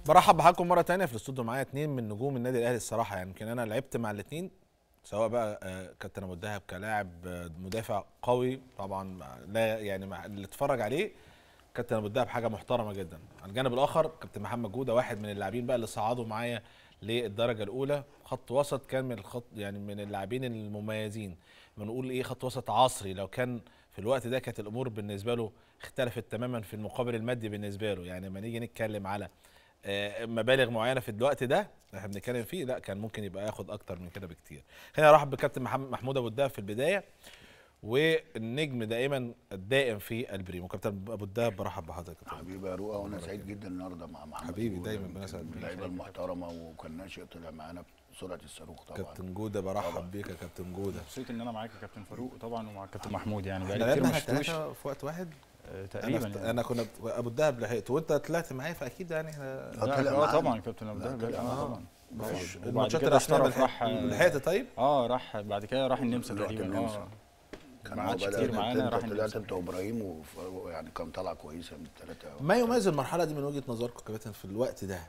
برحب بحضراتكم مره تانية في الاستوديو معايا اتنين من نجوم النادي الاهلي الصراحه يعني يمكن انا لعبت مع الاتنين سواء بقى آه، كابتن ابو الدهب كلاعب آه، مدافع قوي طبعا لا يعني مع اللي اتفرج عليه كابتن ابو الدهب حاجه محترمه جدا على الجانب الاخر كابتن محمد جوده واحد من اللاعبين بقى اللي صعدوا معايا للدرجه الاولى خط وسط كان من الخط يعني من اللاعبين المميزين بنقول ايه خط وسط عصري لو كان في الوقت ده كانت الامور بالنسبه له اختلفت تماما في المقابل المادي بالنسبه له يعني لما نيجي نتكلم على آه، مبالغ معينه في الوقت ده احنا بنتكلم فيه لا كان ممكن يبقى ياخد اكتر من كده بكتير خلينا نرحب بكابتن محمد محمود ابو الدهب في البدايه والنجم دائما الدائم في البريمو كابتن ابو الدهب برحب بحضرتك يا كابتن. حبيبي يا رؤى وانا سعيد جدا النهارده مع محمد حبيبي، جودة، دايما يمكن بنسعد من بيك. اللعيبه المحترمه وكان ناشئ طلع معانا بسرعه الصاروخ طبعا كابتن جوده برحب بيك يا كابتن جوده مبسوط ان انا معاك يا كابتن فاروق طبعا ومع الكابتن محمود يعني احنا بقالي كتير لعبنا ما احنا شفتوش الثلاثه في وقت واحد آه، انا تقريبا فت... يعني. انا كنا ابو الدهب لحقت وانت طلعت معايا فاكيد يعني احنا آه، لا، طلع اه معانا. طبعا كابتن ابو لا، دهب طلع اه معانا. طبعا مفيش وبعد الماتشات كده الرسميه احترف لحقت راح لحقت طيب اه راح بعد كده راح النمسا رحت تقريبا النمسا. اه كان ما هو عادش بدأ كتير انت معانا راح طلعت النمسا انت وابراهيم وف- يعني كان طلعه كويسه من الثلاثه ما يميز المرحله دي من وجهه نظركم يا كابتن في الوقت ده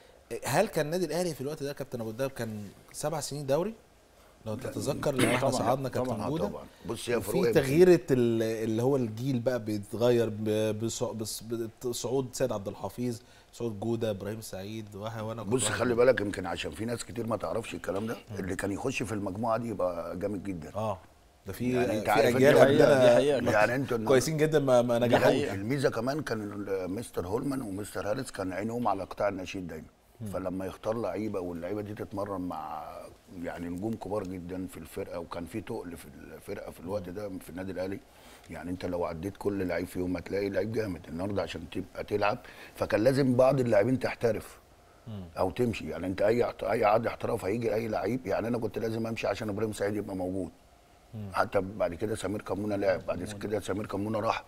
هل كان النادي الاهلي في الوقت ده كابتن ابو الدهب كان سبع سنين دوري لو تتذكر لما احنا طبعاً، صعدنا طبعاً، كابتن اه جوده طبعا بص يا فاروق في يا تغيير ال- اللي هو الجيل بقى بيتغير ب- بصع- بص- بصعود سيد عبد الحفيظ صعود جوده ابراهيم سعيد وه- وانا كنت بص واحد خلي بالك يمكن عشان في ناس كتير ما تعرفش الكلام ده اللي كان يخش في المجموعه دي يبقى جامد جدا اه ده في يعني انت في عارف اجيال إن دي حقيقة- دي عندنا حقيقة. يعني انتوا كويسين جدا ما, ما دي نجحوش حقيقة. الميزه كمان كان ال- مستر هولمان ومستر هاريس كان عينهم على قطاع الناشئين دايما فلما يختار لعيبه واللعيبه دي تتمرن مع يعني نجوم كبار جدا في الفرقه وكان في تقل في الفرقه في الوقت ده في النادي الاهلي يعني انت لو عديت كل لعيب فيهم هتلاقي لعيب جامد النهارده عشان تبقى تلعب فكان لازم بعض اللاعبين تحترف او تمشي يعني انت اي احت- اي عقد احتراف هيجي اي لعيب يعني انا كنت لازم امشي عشان ابراهيم سعيد يبقى موجود حتى بعد كده سمير كمونه لعب بعد كده سمير كمونه راح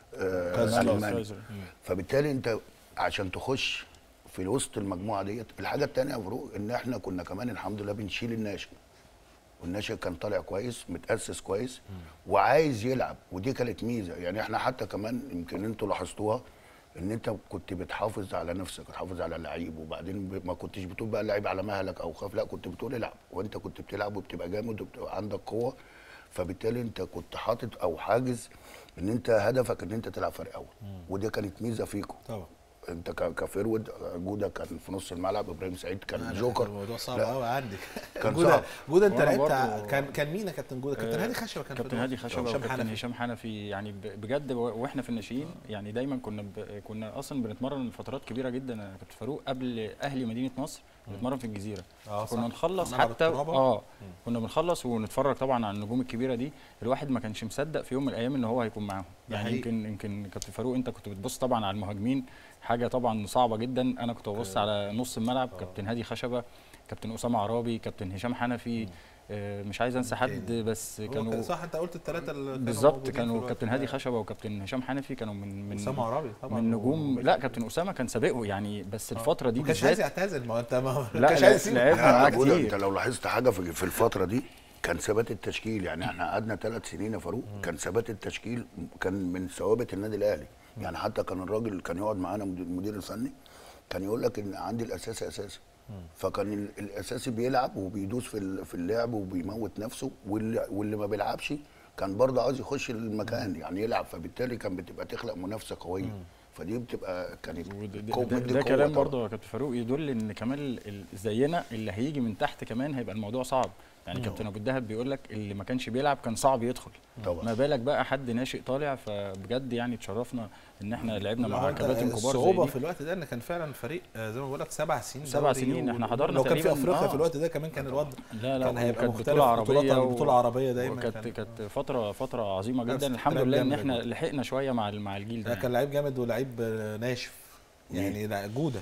آه كايزر. ألمانيا. كايزر. فبالتالي انت عشان تخش في وسط المجموعه ديت الحاجه الثانيه يا فاروق ان احنا كنا كمان الحمد لله بنشيل الناشئ والناشئ كان طالع كويس متاسس كويس وعايز يلعب ودي كانت ميزه يعني احنا حتى كمان يمكن انتوا لاحظتوها ان انت كنت بتحافظ على نفسك بتحافظ على اللعيب وبعدين ب- ما كنتش بتقول بقى اللعيب على مهلك او خاف لا كنت بتقول العب وانت كنت بتلعب وبتبقى جامد وبتبقى عندك قوه فبالتالي انت كنت حاطط او حاجز ان انت هدفك ان انت تلعب فريق اول ودي كانت ميزه فيكم طبعا انت ك- كفيرود جوده كان في نص الملعب ابراهيم سعيد كان أنا جوكر كان الموضوع صعب لا. قوي عندي كان جوده صعب. جوده انت وأنا لعبت برضو- كان كان مين يا كابتن جوده كابتن آه، هادي خشبه كان في كابتن الوقت. هادي خشبه هشام وكابتن حنفي. هشام حنفي يعني ب- بجد و- واحنا في الناشئين يعني دايما كنا ب... كنا اصلا بنتمرن فترات كبيره جدا يا كابتن فاروق قبل اهلي مدينه نصر بنتمرن في الجزيره اه كنا صح. نخلص ملعب حتى الترابة. اه كنا بنخلص ونتفرج طبعا على النجوم الكبيره دي الواحد ما كانش مصدق في يوم من الايام ان هو هيكون معاهم ده يعني حقيقي. يمكن يمكن كابتن فاروق انت كنت بتبص طبعا على المهاجمين حاجه طبعا صعبه جدا انا كنت ببص على نص الملعب كابتن هادي خشبه كابتن اسامه عرابي كابتن هشام حنفي آه، مش عايز انسى حد تاني. بس هو كانوا كان- صح انت قلت الثلاثه اللي كانوا بالظبط موجودين في كانوا الوقت كابتن ده. هادي خشبه وكابتن هشام حنفي كانوا من من اسامه عرابي طبعا من نجوم و- لا كابتن اسامه كان سابقه يعني بس الفتره دي ما كانش عايز بالذات يعتزل ما هو انت ما لا، ما كانش لا، عايز يسيب. لعبنا لا، معاه جودة، كتير. انت لو لاحظت حاجه في في الفتره دي كان ثبات التشكيل يعني احنا قعدنا ثلاث سنين يا فاروق كان ثبات التشكيل كان من ثوابت النادي الاهلي يعني حتى كان الراجل كان يقعد معانا مدير- المدير الفني كان يقول لك ان عندي الاساسي اساسي فكان ال- الاساسي بيلعب وبيدوس في ال- في اللعب وبيموت نفسه واللي, واللي ما بيلعبش كان برضه عاوز يخش المكان يعني يلعب فبالتالي كان بتبقى تخلق منافسه قويه فدي بتبقى كانت وده- ده, قوة- ده, مدي ده قوة كلام طبعاً. برضه يا كابتن فاروق يدل ان كمان ال- ال- زينا اللي هيجي من تحت كمان هيبقى الموضوع صعب يعني كابتن ابو الدهب بيقول لك اللي ما كانش بيلعب كان صعب يدخل طبعا. ما بالك بقى حد ناشئ طالع فبجد يعني اتشرفنا ان احنا لعبنا لا، هو مع انت كباتن كبار الصعوبه زي في دي الوقت ده ان كان فعلا فريق آه، زي ما بقول لك سبع سنين سبع دوري سنين، و- احنا حضرنا لو كان في تقريباً- افريقيا آه. في الوقت ده كمان كان الوضع لا لا كان هيبقى وكانت مختلف بطوله عربيه بطولات و- بطوله عربيه دايما وكانت كان- كانت فتره فتره عظيمه بس جدا الحمد كلام لله ان جامد احنا جدا. لحقنا شويه مع ال- مع الجيل ده ده كان لعيب جامد ولعيب آه، ناشف يعني لا جوده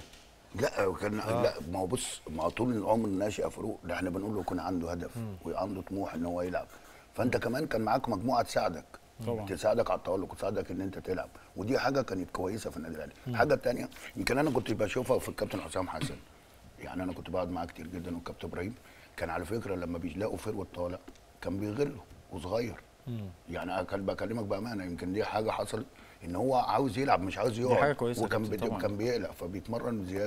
لا كان آه. لا ما هو بص ما هو طول العمر الناشئ يا فاروق ده احنا بنقول له يكون عنده هدف وعنده طموح ان هو يلعب فانت كمان كان معاك مجموعه تساعدك طبعا. تساعدك على التالق وتساعدك ان انت تلعب ودي حاجه كانت كويسه في النادي الاهلي الحاجه الثانيه يمكن انا كنت بشوفها في الكابتن حسام حسن يعني انا كنت بقعد معاه كتير جدا والكابتن ابراهيم كان على فكره لما بيلاقوا فرقه طالع كان بيغله وصغير يعني أنا كان بكلمك بامانه يمكن دي حاجه حصلت ان هو عاوز يلعب مش عاوز يقعد حاجة كويسة وكان كابتن بي- طبعاً. كان بيقلق فبيتمرن زياده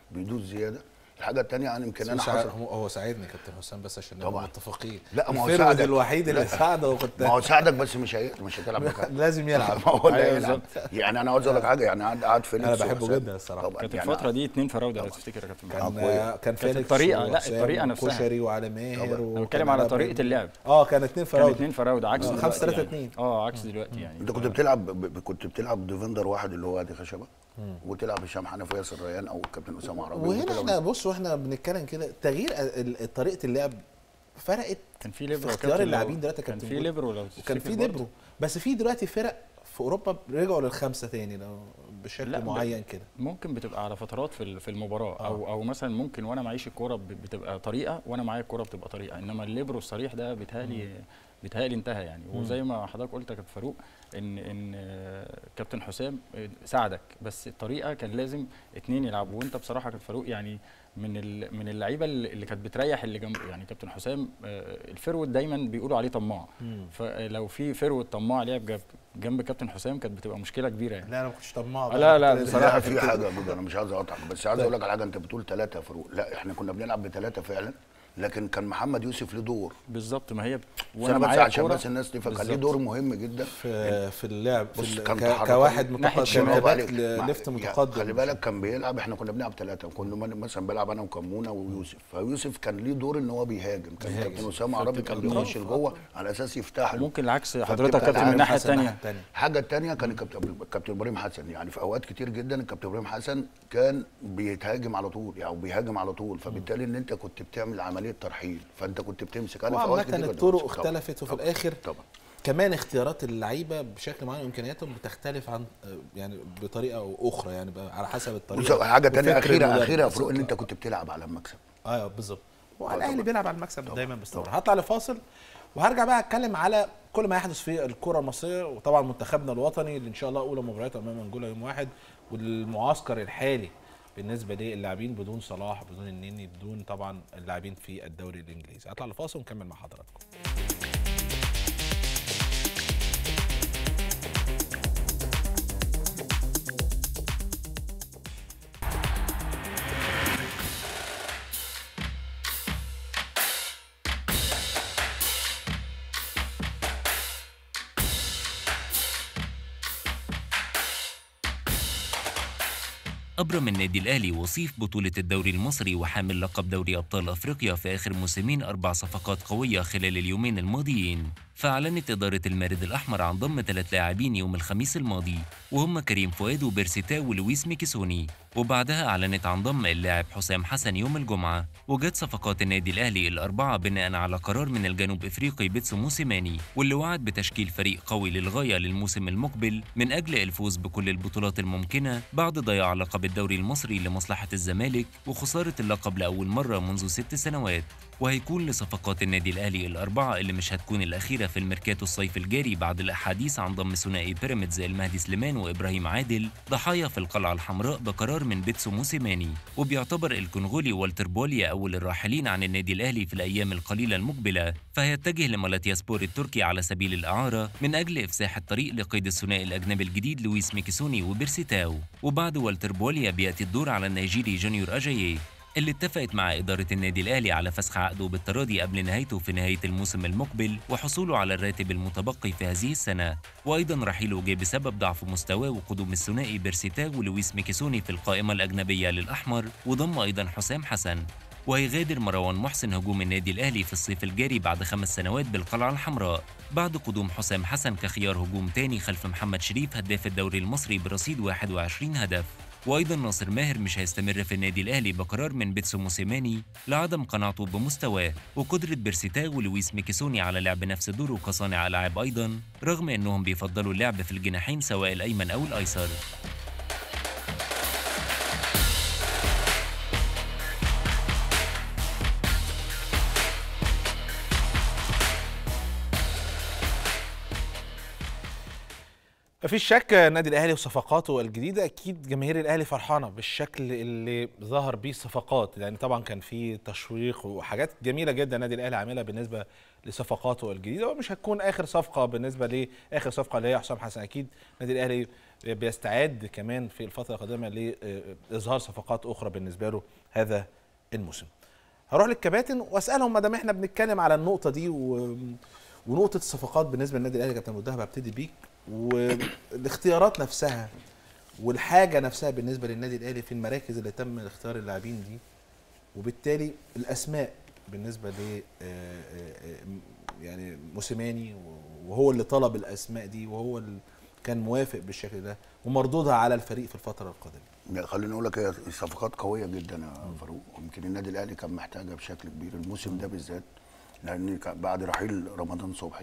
بيدوس زياده الحاجه الثانيه يعني يمكن بس انا هو ساعد- حصل هو هو ساعدني كابتن حسام بس عشان نبقى طبعاً. متفقين لا، ما هو الفرود ساعدك. الوحيد اللي لا. ساعده وكنت ما هو ساعدك بس مش هي... مش هتلعب مكان لازم يلعب ما هو اللي أيوة هيلعب. يعني انا عاوز اقول لك حاجه يعني قعد قعد فينيكس أنا بحبه وحسام. جدا الصراحة. طبعا كانت يعني الفتره دي اتنين فراوده لو تفتكر يا كابتن كان محمد. أقوياء. كان فيليكس الطريقة، لا، وحسام الطريقة نفسها. وكشري وعلى ماهر طبعاً. وكان انا بتكلم على على طريقه إبراهيم. اللعب اه كان اتنين كان فراوده اتنين فراوده عكس آه، دلوقتي خمسة تلاتة يعني. اتنين. اه عكس دلوقتي يعني انت كنت بتلعب ب... ب- كنت بتلعب ديفندر واحد اللي هو ادي خشبه وتلعب هشام حنفي وياسر ريان او الكابتن اسامه عربي وهنا وتلعب- احنا بص واحنا بنتكلم كده تغيير ال- ال- طريقه اللعب فرقت كان في ليبرو في يا اختيار كابتن اللاعبين لو- دلوقتي كان كابتن في جول. ليبرو لو وكان تفتكر في برضه. ليبرو بس في دلوقتي فرق في اوروبا رجعوا للخمسه تاني لو بشكل لا، ب- معين كده ممكن بتبقى على فترات في ال- في المباراه او او مثلا ممكن وانا معيش الكوره ب- بتبقى طريقه وانا معايا الكوره بتبقى طريقه انما الليبرو الصريح ده بيتهيألي بيتهيألي انتهى يعني وزي ما حضرتك قلت يا كابتن فاروق ان ان آه، كابتن حسام آه، ساعدك بس الطريقه كان لازم اتنين يلعبوا وانت بصراحه يا كابتن فاروق يعني من ال- من اللعيبه اللي اللي كانت بتريح اللي جنبه يعني كابتن حسام آه، الفرود دايما بيقولوا عليه طماع فلو في فرود طماع لعب جنب جنب كابتن حسام كانت بتبقى مشكله كبيره يعني لا انا ما كنتش طماع آه، لا، لا، كنت- بصراحة لا في كنت- حاجه يا جدع انا مش عايز اقطعك بس عايز اقول لك على حاجه انت بتقول ثلاثه يا فاروق لا احنا كنا بنلعب بثلاثه فعلا لكن كان محمد يوسف له دور بالظبط ما هي بس انا بس معايا عشان الكورة- بس الناس تفهم كان ليه بالظبط. دور مهم جدا في في اللعب في بص ال- كان ك- تحركات- كواحد ناحية متقدم شمال. كباك عليك. ل- مع- ليفت يعني متقدم خلي بالك كان بيلعب احنا كنا بنلعب ثلاثه كنا من- مثلا بلعب انا وكمونه ويوسف فيوسف كان ليه دور ان هو بيهاجم كان بيهاجم. كابتن اسامه عربي كان فبتبقى بيخش لجوه على اساس يفتح له ممكن العكس فبتبقى حضرتك أنت كابتن من عارف الناحيه حسن الناحية الثانيه التانية. حاجه الثانيه كان الكابتن كابتن ابراهيم حسن يعني في اوقات كتير جدا الكابتن ابراهيم حسن كان بيتهاجم على طول يعني بيهاجم على طول فبالتالي ان انت كنت بتعمل عمليه ترحيل فانت كنت بتمسك انا في اوقات وعامة كتير كنت الطرق بمسك. طبعاً. اختلفت وفي طبعاً. الاخر طبعا كمان اختيارات اللعيبه بشكل معين وامكانياتهم بتختلف عن يعني بطريقه او اخرى يعني بقى على حسب بص الطريقه حاجه تانية وفكر اخيره المدرب. اخيره يا فاروق ان انت كنت بتلعب على المكسب اه بالظبط طبعاً. والاهلي بيلعب على المكسب دايما باستمرار هطلع لفاصل وهرجع بقى اتكلم على كل ما يحدث في الكره المصريه وطبعا منتخبنا الوطني اللي ان شاء الله اولى مبارياته امام انجولا يوم واحد والمعسكر الحالي بالنسبه للاعبين بدون صلاح بدون النني بدون طبعا اللاعبين في الدوري الانجليزي هطلع لفاصل ونكمل مع حضراتكم أبرم النادي الأهلي وصيف بطولة الدوري المصري وحامل لقب دوري أبطال أفريقيا في آخر موسمين أربع صفقات قوية خلال اليومين الماضيين فأعلنت إدارة المارد الأحمر عن ضم ثلاث لاعبين يوم الخميس الماضي وهم كريم فؤاد وبيرسيتا ولويس ميكيسوني وبعدها أعلنت عن ضم اللاعب حسام حسن يوم الجمعة وجت صفقات النادي الأهلي الأربعة بناء على قرار من الجنوب إفريقي بيتسو موسيماني واللي وعد بتشكيل فريق قوي للغاية للموسم المقبل من أجل الفوز بكل البطولات الممكنة بعد ضياع لقب الدوري المصري لمصلحة الزمالك وخسارة اللقب لأول مرة منذ ست سنوات وهيكون لصفقات النادي الأهلي الأربعة اللي مش هتكون الأخيرة في الميركاتو الصيف الجاري بعد الأحاديث عن ضم ثنائي بيراميدز المهدي سليمان وإبراهيم عادل ضحايا في القلعة الحمراء بقرار من بيتسو موسيماني وبيعتبر الكونغولي والتر بوليا أول الراحلين عن النادي الأهلي في الأيام القليلة المقبلة فهيتجه لمالاتيا سبور التركي على سبيل الإعارة من أجل إفساح الطريق لقيد الثنائي الأجنبي الجديد لويس ميكيسوني وبيرسيتاو وبعد والتر بوليا بيأتي الدور على النيجيري جونيور أجاييه اللي اتفقت مع إدارة النادي الأهلي على فسخ عقده بالتراضي قبل نهايته في نهاية الموسم المقبل وحصوله على الراتب المتبقي في هذه السنة وأيضا رحيله جه بسبب ضعف مستواه وقدوم الثنائي بيرسيتاو ولويس ميكيسوني في القائمة الأجنبية للأحمر وضم أيضا حسام حسن وهيغادر مروان محسن هجوم النادي الأهلي في الصيف الجاري بعد خمس سنوات بالقلعة الحمراء بعد قدوم حسام حسن كخيار هجوم تاني خلف محمد شريف هداف الدوري المصري برصيد 21 هدف وايضا ناصر ماهر مش هيستمر في النادي الاهلي بقرار من بيتسو موسيماني لعدم قناعته بمستواه وقدره بيرسيتا ولويس ميكيسوني على لعب نفس دوره كصانع العاب ايضا رغم انهم بيفضلوا اللعب في الجناحين سواء الايمن او الايسر مفيش شك النادي الاهلي وصفقاته الجديده اكيد جماهير الاهلي فرحانه بالشكل اللي ظهر بيه الصفقات يعني طبعا كان في تشويق وحاجات جميله جدا النادي الاهلي عاملها بالنسبه لصفقاته الجديده ومش هتكون اخر صفقه بالنسبه لاخر صفقه اللي هي حسام حسن اكيد النادي الاهلي بيستعد كمان في الفتره القادمه لاظهار صفقات اخرى بالنسبه له هذا الموسم هروح للكباتن واسالهم ما دام احنا بنتكلم على النقطه دي و... ونقطه الصفقات بالنسبه للنادي الاهلي كابتن مدهب هبتدي بيك والاختيارات نفسها والحاجه نفسها بالنسبه للنادي الاهلي في المراكز اللي تم اختيار اللاعبين دي وبالتالي الاسماء بالنسبه ل يعني موسيماني وهو اللي طلب الاسماء دي وهو اللي كان موافق بالشكل ده ومردودها على الفريق في الفتره القادمه خليني اقول لك هي صفقات قويه جدا يا فاروق يمكن النادي الاهلي كان محتاجها بشكل كبير الموسم ده بالذات لان بعد رحيل رمضان صبحي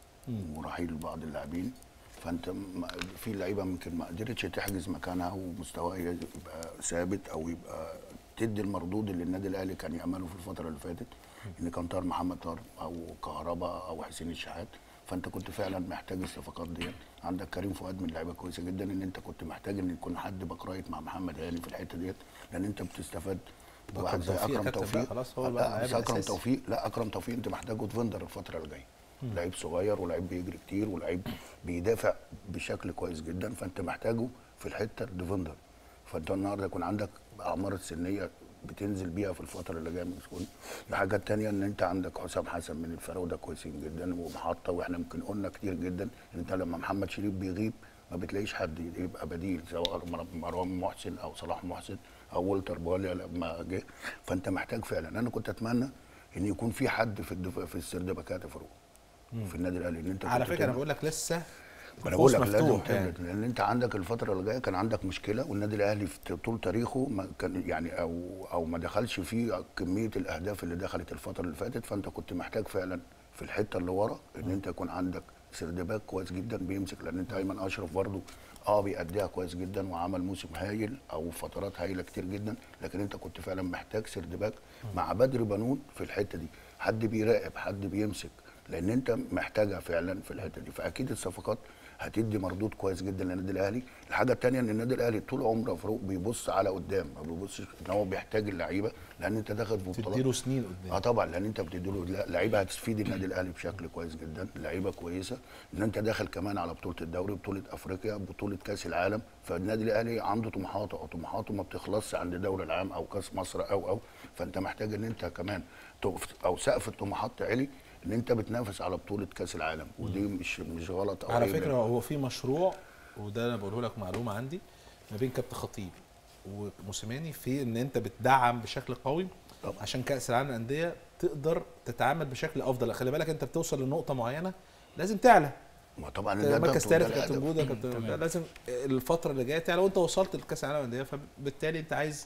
ورحيل بعض اللاعبين فانت في لعيبه يمكن ما قدرتش تحجز مكانها ومستواها يبقى ثابت او يبقى تدي المردود اللي النادي الاهلي كان يعمله في الفتره اللي فاتت ان كان طاهر محمد طاهر او كهربا او حسين الشحات فانت كنت فعلا محتاج الصفقات ديت عندك كريم فؤاد من لعيبه كويسه جدا ان انت كنت محتاج ان يكون حد باك رايت مع محمد هاني في الحته ديت لان انت بتستفاد بواحد زي اكرم توفيق خلاص هو لا بس اكرم توفيق لا اكرم توفيق انت محتاجه ديفندر الفتره اللي جايه لعيب صغير ولعيب بيجري كتير ولعيب بيدافع بشكل كويس جدا فانت محتاجه في الحته الديفندر فانت النهارده يكون عندك اعمار السنيه بتنزل بيها في الفتره اللي جايه من السكون الحاجه الثانيه ان انت عندك حسام حسن من الفراوده كويسين جدا ومحطه واحنا ممكن قلنا كتير جدا ان انت لما محمد شريف بيغيب ما بتلاقيش حد يبقى بديل سواء مروان محسن او صلاح محسن او ولتر بواليا لما جه فانت محتاج فعلا انا كنت اتمنى ان يكون في حد في الدف... في السردباكات يا فاروق في النادي الاهلي ان انت على فكره انا بقول لك لسه انا بقول لك لازم لان انت عندك الفتره اللي جايه كان عندك مشكله والنادي الاهلي في طول تاريخه ما كان يعني او او ما دخلش فيه كميه الاهداف اللي دخلت الفتره اللي فاتت فانت كنت محتاج فعلا في الحته اللي ورا ان انت يكون عندك سردباك كويس جدا بيمسك لان انت ايمن اشرف برضو اه بيأديها كويس جدا وعمل موسم هايل او فترات هايله كتير جدا لكن انت كنت فعلا محتاج سردباك مع بدر بنون في الحته دي حد بيراقب حد بيمسك لان انت محتاجها فعلا في الحته دي فاكيد الصفقات هتدي مردود كويس جدا للنادي الاهلي الحاجه الثانيه ان النادي الاهلي طول عمره فاروق بيبص على قدام ما بيبصش ان هو بيحتاج اللعيبه لان انت داخل في بطولات تديله سنين قدام اه طبعا لان انت بتديله لعيبه هتفيد النادي الاهلي بشكل كويس جدا لعيبه كويسه ان انت داخل كمان على بطوله الدوري بطوله افريقيا بطوله كاس العالم فالنادي الاهلي عنده طموحاته او طموحاته ما بتخلصش عند الدوري العام او كاس مصر او او فانت محتاج ان انت كمان او سقف الطموحات تعلي ان انت بتنافس على بطوله كاس العالم ودي مش مش غلط على فكره هو في مشروع وده انا بقوله لك معلومه عندي ما بين كابتن خطيب وموسيماني في ان انت بتدعم بشكل قوي طبعا. عشان كاس العالم للانديه تقدر تتعامل بشكل افضل خلي بالك انت بتوصل لنقطه معينه لازم تعلى ما طبعا مركز ثالث كابتن جوده كابتن لازم الفتره اللي جايه تعلى وانت وصلت لكاس العالم للانديه فبالتالي انت عايز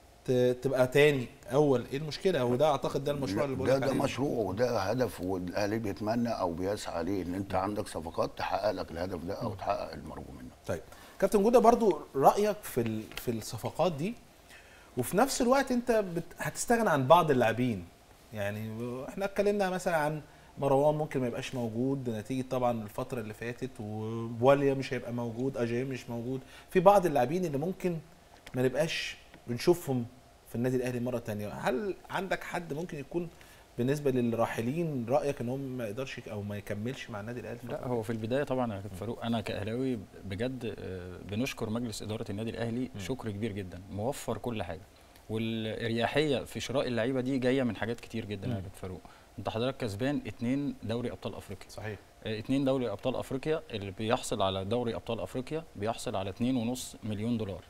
تبقى تاني اول ايه المشكله وده اعتقد ده المشروع اللي بقول ده ده مشروع وده هدف والاهلي بيتمنى او بيسعى ليه ان انت عندك صفقات تحقق لك الهدف ده او تحقق المرجو منه طيب كابتن جوده برضو رايك في في الصفقات دي وفي نفس الوقت انت بت... هتستغنى عن بعض اللاعبين يعني احنا اتكلمنا مثلا عن مروان ممكن ما يبقاش موجود نتيجه طبعا الفتره اللي فاتت وبواليا مش هيبقى موجود اجاي مش موجود في بعض اللاعبين اللي ممكن ما نبقاش بنشوفهم في النادي الاهلي مره تانية هل عندك حد ممكن يكون بالنسبه للراحلين رايك ان هم ما يقدرش او ما يكملش مع النادي الاهلي لا هو في البدايه طبعا يا كابتن فاروق انا كاهلاوي بجد بنشكر مجلس اداره النادي الاهلي شكر كبير جدا موفر كل حاجه والاريحيه في شراء اللعيبه دي جايه من حاجات كتير جدا يا كابتن فاروق انت حضرتك كسبان اتنين دوري ابطال افريقيا صحيح اتنين دوري ابطال افريقيا اللي بيحصل على دوري ابطال افريقيا بيحصل على اتنين ونص مليون دولار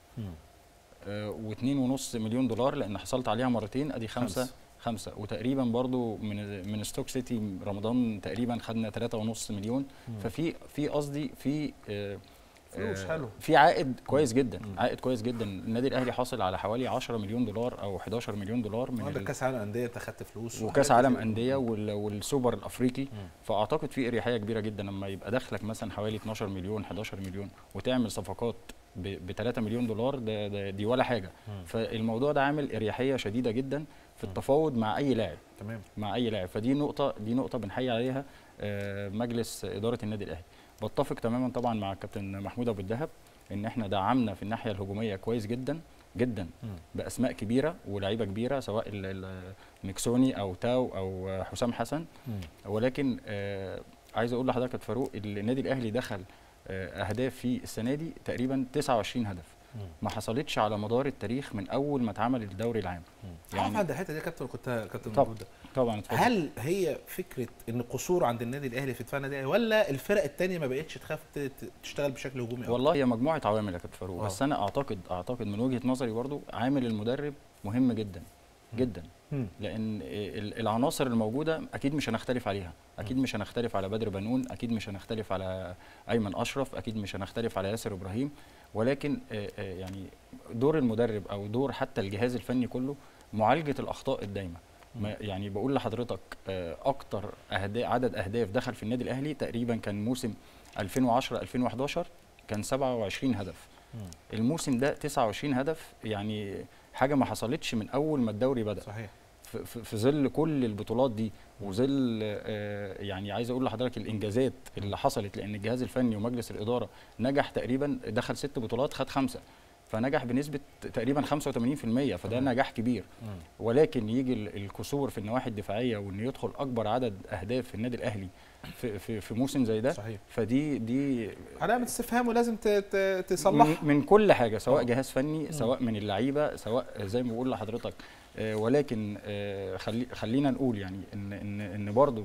واثنين ونص مليون دولار لان حصلت عليها مرتين ادي خمسة خمسة, خمسة. وتقريبا برضو من من ستوك سيتي رمضان تقريبا خدنا ثلاثة ونص مليون مم. ففي في قصدي في آه فلوس حلو في عائد كويس جدا مم. عائد كويس جدا النادي الاهلي حاصل على حوالي 10 مليون دولار او 11 مليون دولار من عندك كاس عالم انديه انت خدت فلوس وكاس عالم انديه والسوبر الافريقي مم. فاعتقد في اريحيه كبيره جدا لما يبقى دخلك مثلا حوالي 12 مليون 11 مليون وتعمل صفقات ب 3 مليون دولار ده, ده دي ولا حاجه مم. فالموضوع ده عامل اريحيه شديده جدا في التفاوض مع اي لاعب تمام مع اي لاعب فدي نقطه دي نقطه بنحيي عليها مجلس اداره النادي الاهلي بتفق تماما طبعا مع الكابتن محمود ابو الدهب ان احنا دعمنا في الناحيه الهجوميه كويس جدا جدا مم. باسماء كبيره ولاعيبه كبيره سواء ال- ال- ميكسوني او تاو او حسام حسن مم. ولكن آه عايز اقول لحضرتك يا فاروق النادي الاهلي دخل آه اهداف في السنه دي تقريبا 29 هدف مم. ما حصلتش على مدار التاريخ من اول ما اتعمل الدوري العام يعني يعني عند الحته دي يا كابتن كنت كابتن طب. موجود طبعا اتفضل. هل هي فكره ان قصور عند النادي الاهلي في دفاع النادي الاهلي ولا الفرق الثانيه ما بقتش تخاف ت- ت- تشتغل بشكل هجومي أكتر؟ والله هي مجموعه عوامل يا كابتن فاروق آه. بس انا اعتقد اعتقد من وجهه نظري برضو عامل المدرب مهم جدا جدا مم. لان ال- العناصر الموجوده اكيد مش هنختلف عليها اكيد مش هنختلف على بدر بنون اكيد مش هنختلف على ايمن اشرف اكيد مش هنختلف على ياسر ابراهيم ولكن آه، آه، يعني دور المدرب او دور حتى الجهاز الفني كله معالجه الاخطاء الدايمه ما يعني بقول لحضرتك آه، اكتر أهدا عدد اهداف دخل في النادي الاهلي تقريبا كان موسم 2010 2011 كان 27 هدف مم. الموسم ده 29 هدف يعني حاجه ما حصلتش من اول ما الدوري بدا صحيح في, في, في ظل كل البطولات دي وظل آه، يعني عايز اقول لحضرتك الانجازات اللي حصلت لان الجهاز الفني ومجلس الاداره نجح تقريبا دخل ست بطولات خد خمسه فنجح بنسبه تقريبا 85% فده تمام. نجاح كبير مم. ولكن يجي ال- الكسور في النواحي الدفاعيه وان يدخل اكبر عدد اهداف في النادي الاهلي في في, في موسم زي ده صحيح فدي دي علامه استفهام ولازم ت- ت- تصلحها من, من كل حاجه سواء آه. جهاز فني سواء من اللعيبه سواء زي ما بقول لحضرتك آه، ولكن آه، خلي خلينا نقول يعني ان ان ان برضو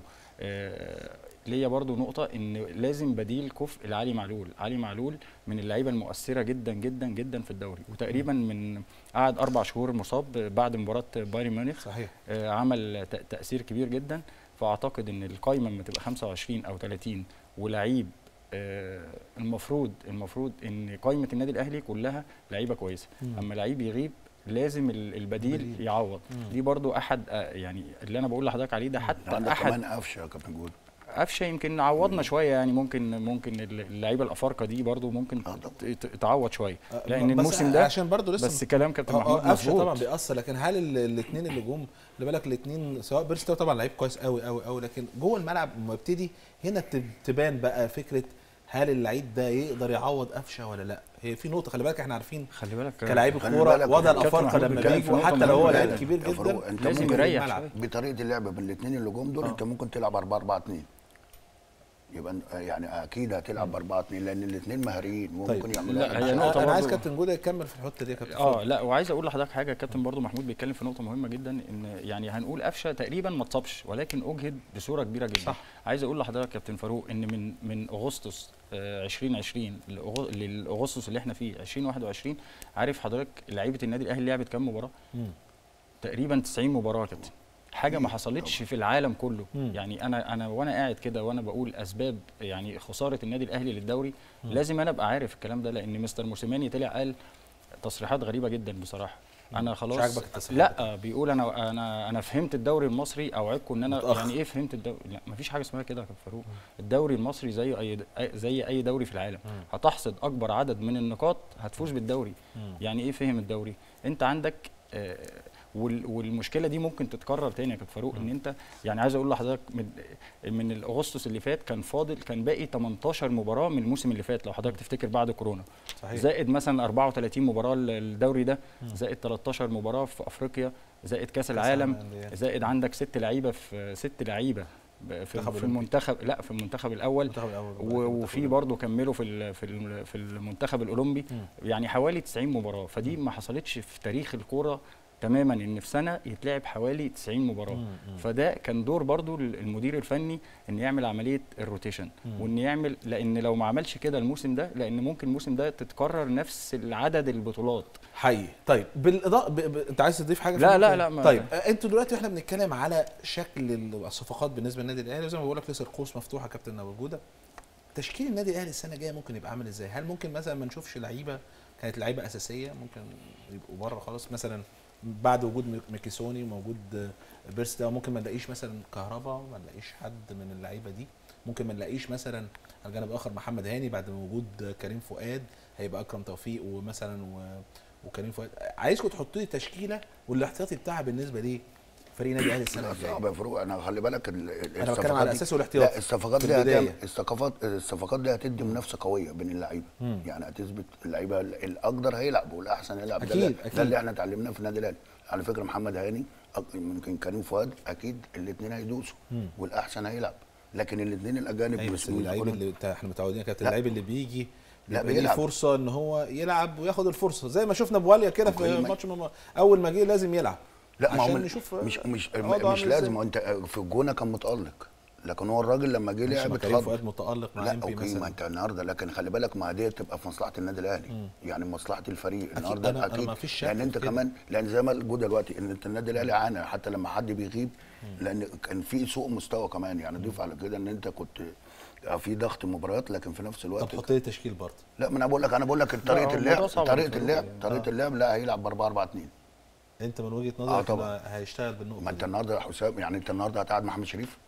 آه، ليا برضو نقطه ان لازم بديل كفء لعلي معلول علي معلول من اللعيبه المؤثره جدا جدا جدا في الدوري وتقريبا من قعد اربع شهور مصاب بعد مباراه بايرن ميونخ صحيح آه، عمل تأ- تأثير كبير جدا فأعتقد إن القايمة لما تبقى 25 أو 30 ولعيب آه، المفروض المفروض إن قايمة النادي الأهلي كلها لعيبة كويسة مم. أما لعيب يغيب لازم ال- البديل البديل. يعوض مم. دي برضو أحد آه، يعني اللي أنا بقول لحضرتك عليه ده حتى عندك أحد كمان قفشه يا كابتن جود قفشه يمكن عوضنا شويه يعني ممكن ممكن اللعيبه الافارقه دي برضو ممكن آه طبعا. ت- ت- تعوض شويه آه، لان بس الموسم ده عشان برضه لسه بس كلام كابتن اه محمود اه قفشه طبعا مظبوط بيأثر لكن هل الاثنين اللي جم خلي بالك الاثنين سواء بيرستو طبعا لعيب كويس قوي قوي قوي لكن جوه الملعب لما يبتدي هنا تب- تبان بقى فكره هل اللعيب ده يقدر يعوض قفشه ولا لا هي في نقطه خلي بالك احنا عارفين خلي بالك كلاعب خلي الكوره بالك وضع كابتن الافارقه محمود لما بيتكلم في بيجوا نقطة حتى لو هو مهمة لعيب جدا. كبير يا فاروق، جدا انت لازم ممكن يريح الملعب. شوية. بطريقه اللعب بالاثنين اللي جم دول آه. انت ممكن تلعب 4 4 2 يبقى أنت- يعني اكيد هتلعب 4 2 لان الاثنين مهاريين طيب. وممكن يعملوا لا، أي هي حاجة. نقطة انا عايز برضو. كابتن جوده يكمل في الحته دي يا كابتن اه اتفضل. لا وعايز اقول لحضرتك حاجه كابتن برضو محمود بيتكلم في نقطه مهمه جدا ان يعني هنقول قفشه تقريبا ما اتصابش ولكن اجهد بصوره كبيره جدا صح. عايز اقول لحضرتك كابتن فاروق ان من من اغسطس آه، 2020 لأغ- للاغسطس اللي احنا فيه 2021 عارف حضرتك لعيبه النادي الاهلي لعبت كام مباراه مم. تقريبا 90 مباراه يا كابتن حاجه ما حصلتش في العالم كله مم. يعني انا انا وانا قاعد كده وانا بقول اسباب يعني خساره النادي الاهلي للدوري لازم انا ابقى عارف الكلام ده لان مستر موسيماني طلع قال تصريحات غريبه جدا بصراحه انا خلاص عاجبك التصريحات لا بيقول انا انا انا فهمت الدوري المصري اوعدكم ان انا متأخر. يعني ايه فهمت الدوري لا مفيش حاجه اسمها كده يا كابتن فاروق الدوري المصري زي اي زي اي دوري في العالم مم. هتحصد اكبر عدد من النقاط هتفوز بالدوري مم. يعني ايه فهم الدوري انت عندك آه، وال- والمشكله دي ممكن تتكرر تاني يا كابتن فاروق ان انت يعني عايز اقول لحضرتك من من الاغسطس اللي فات كان فاضل كان باقي 18 مباراه من الموسم اللي فات لو حضرتك تفتكر بعد كورونا صحيح زائد مثلا 34 مباراه الدوري ده زائد 13 مباراه في افريقيا زائد كاس العالم الأندية. زائد عندك ست لعيبه في ست لعيبه ب- في, منتخب في أولمبي. المنتخب لا في المنتخب الاول المنتخب الأول و- المنتخب وفي الأول. برضه كملوا في ال- في ال- في المنتخب الاولمبي مم. يعني حوالي 90 مباراه فدي ما حصلتش في تاريخ الكوره تماما ان في سنه يتلعب حوالي 90 مباراه مم. مم. فده كان دور برضو المدير الفني ان يعمل عمليه الروتيشن مم. وان يعمل لان لو ما عملش كده الموسم ده لان ممكن الموسم ده تتكرر نفس العدد البطولات حقيقي طيب بالاضاءه ب... ب... انت عايز تضيف حاجه في لا، النقطة لا، دي؟ لا، ما- طيب آه، انتوا دلوقتي احنا بنتكلم على شكل الصفقات بالنسبه للنادي الاهلي زي ما بقول لك لسه القوس مفتوحه كابتن ابو جوده تشكيل النادي الاهلي السنه الجايه ممكن يبقى عامل ازاي هل ممكن مثلا ما نشوفش لعيبه كانت لعيبه اساسيه ممكن يبقوا بره خلاص مثلا بعد وجود ميك- ميكيسوني وموجود آه، بيرس ده ممكن ما نلاقيش مثلا كهربا ما نلاقيش حد من اللعيبه دي ممكن ما نلاقيش مثلا على الجانب الاخر محمد هاني بعد ما وجود كريم فؤاد هيبقى اكرم توفيق ومثلا و... وكريم فؤاد عايزكم تحطوا لي تشكيله والاحتياطي بتاعها بالنسبه ليه فريق نادي الاهلي السنه لا الجايه صعب يا فاروق انا خلي بالك ال- ال- أنا بتكلم الصفقات على دي- أساسه والاحتياطي لا الصفقات في دي البداية. هتعمل الصفقات الصفقات دي هتدي منافسه قويه بين اللعيبه يعني هتثبت اللعيبه ال- الاقدر هيلعب والاحسن هيلعب ده أكيد، اللي- أكيد. ده اللي احنا اتعلمناه في النادي الاهلي على فكره محمد هاني أك- ممكن كريم فؤاد اكيد الاثنين هيدوسوا والاحسن هيلعب لكن الاثنين الاجانب ايوه مش بس مش اللعيب كلهم- اللي بتاع احنا متعودين يا كابتن لا. اللعيب اللي بيجي لا، بيبقى ليه بيلعب. فرصه ان هو يلعب وياخد الفرصه زي ما شفنا بواليا كده في أوكي، ما- ماتش مم- اول ما جه لازم يلعب لا ما هو عشان من- نشوف مش مش وضعه مش عامل لازم إزاي. هو انت في الجونه كان متالق لكن هو الراجل لما جه مش لعب ما كريم اتخض فؤاد متالق مع لا ام بي اوكي ما مثلا انت النهارده لكن خلي بالك ما دي تبقى في مصلحه النادي الاهلي يعني مصلحه الفريق النهارده أنا- أنا اكيد ما فيش شك لان في انت كده. كمان لان زي ما قلت دلوقتي ان انت النادي الاهلي عانى حتى لما حد بيغيب لان كان في سوء مستوى كمان يعني ضيف على كده ان انت كنت في ضغط مباريات لكن في نفس طب الوقت حط لي تشكيل برضه لا ما انا بقول لك انا بقول لك هو طريقه الموضوع اللعب صعب طريقه بالنسبة اللعب لي. طريقه اللعب لا هيلعب ب 4 4 2 انت من وجهه آه نظرك طبعاً. إنه هيشتغل بالنقطه ما انت دي. النهارده يا حسام يعني انت النهارده هتقعد محمد شريف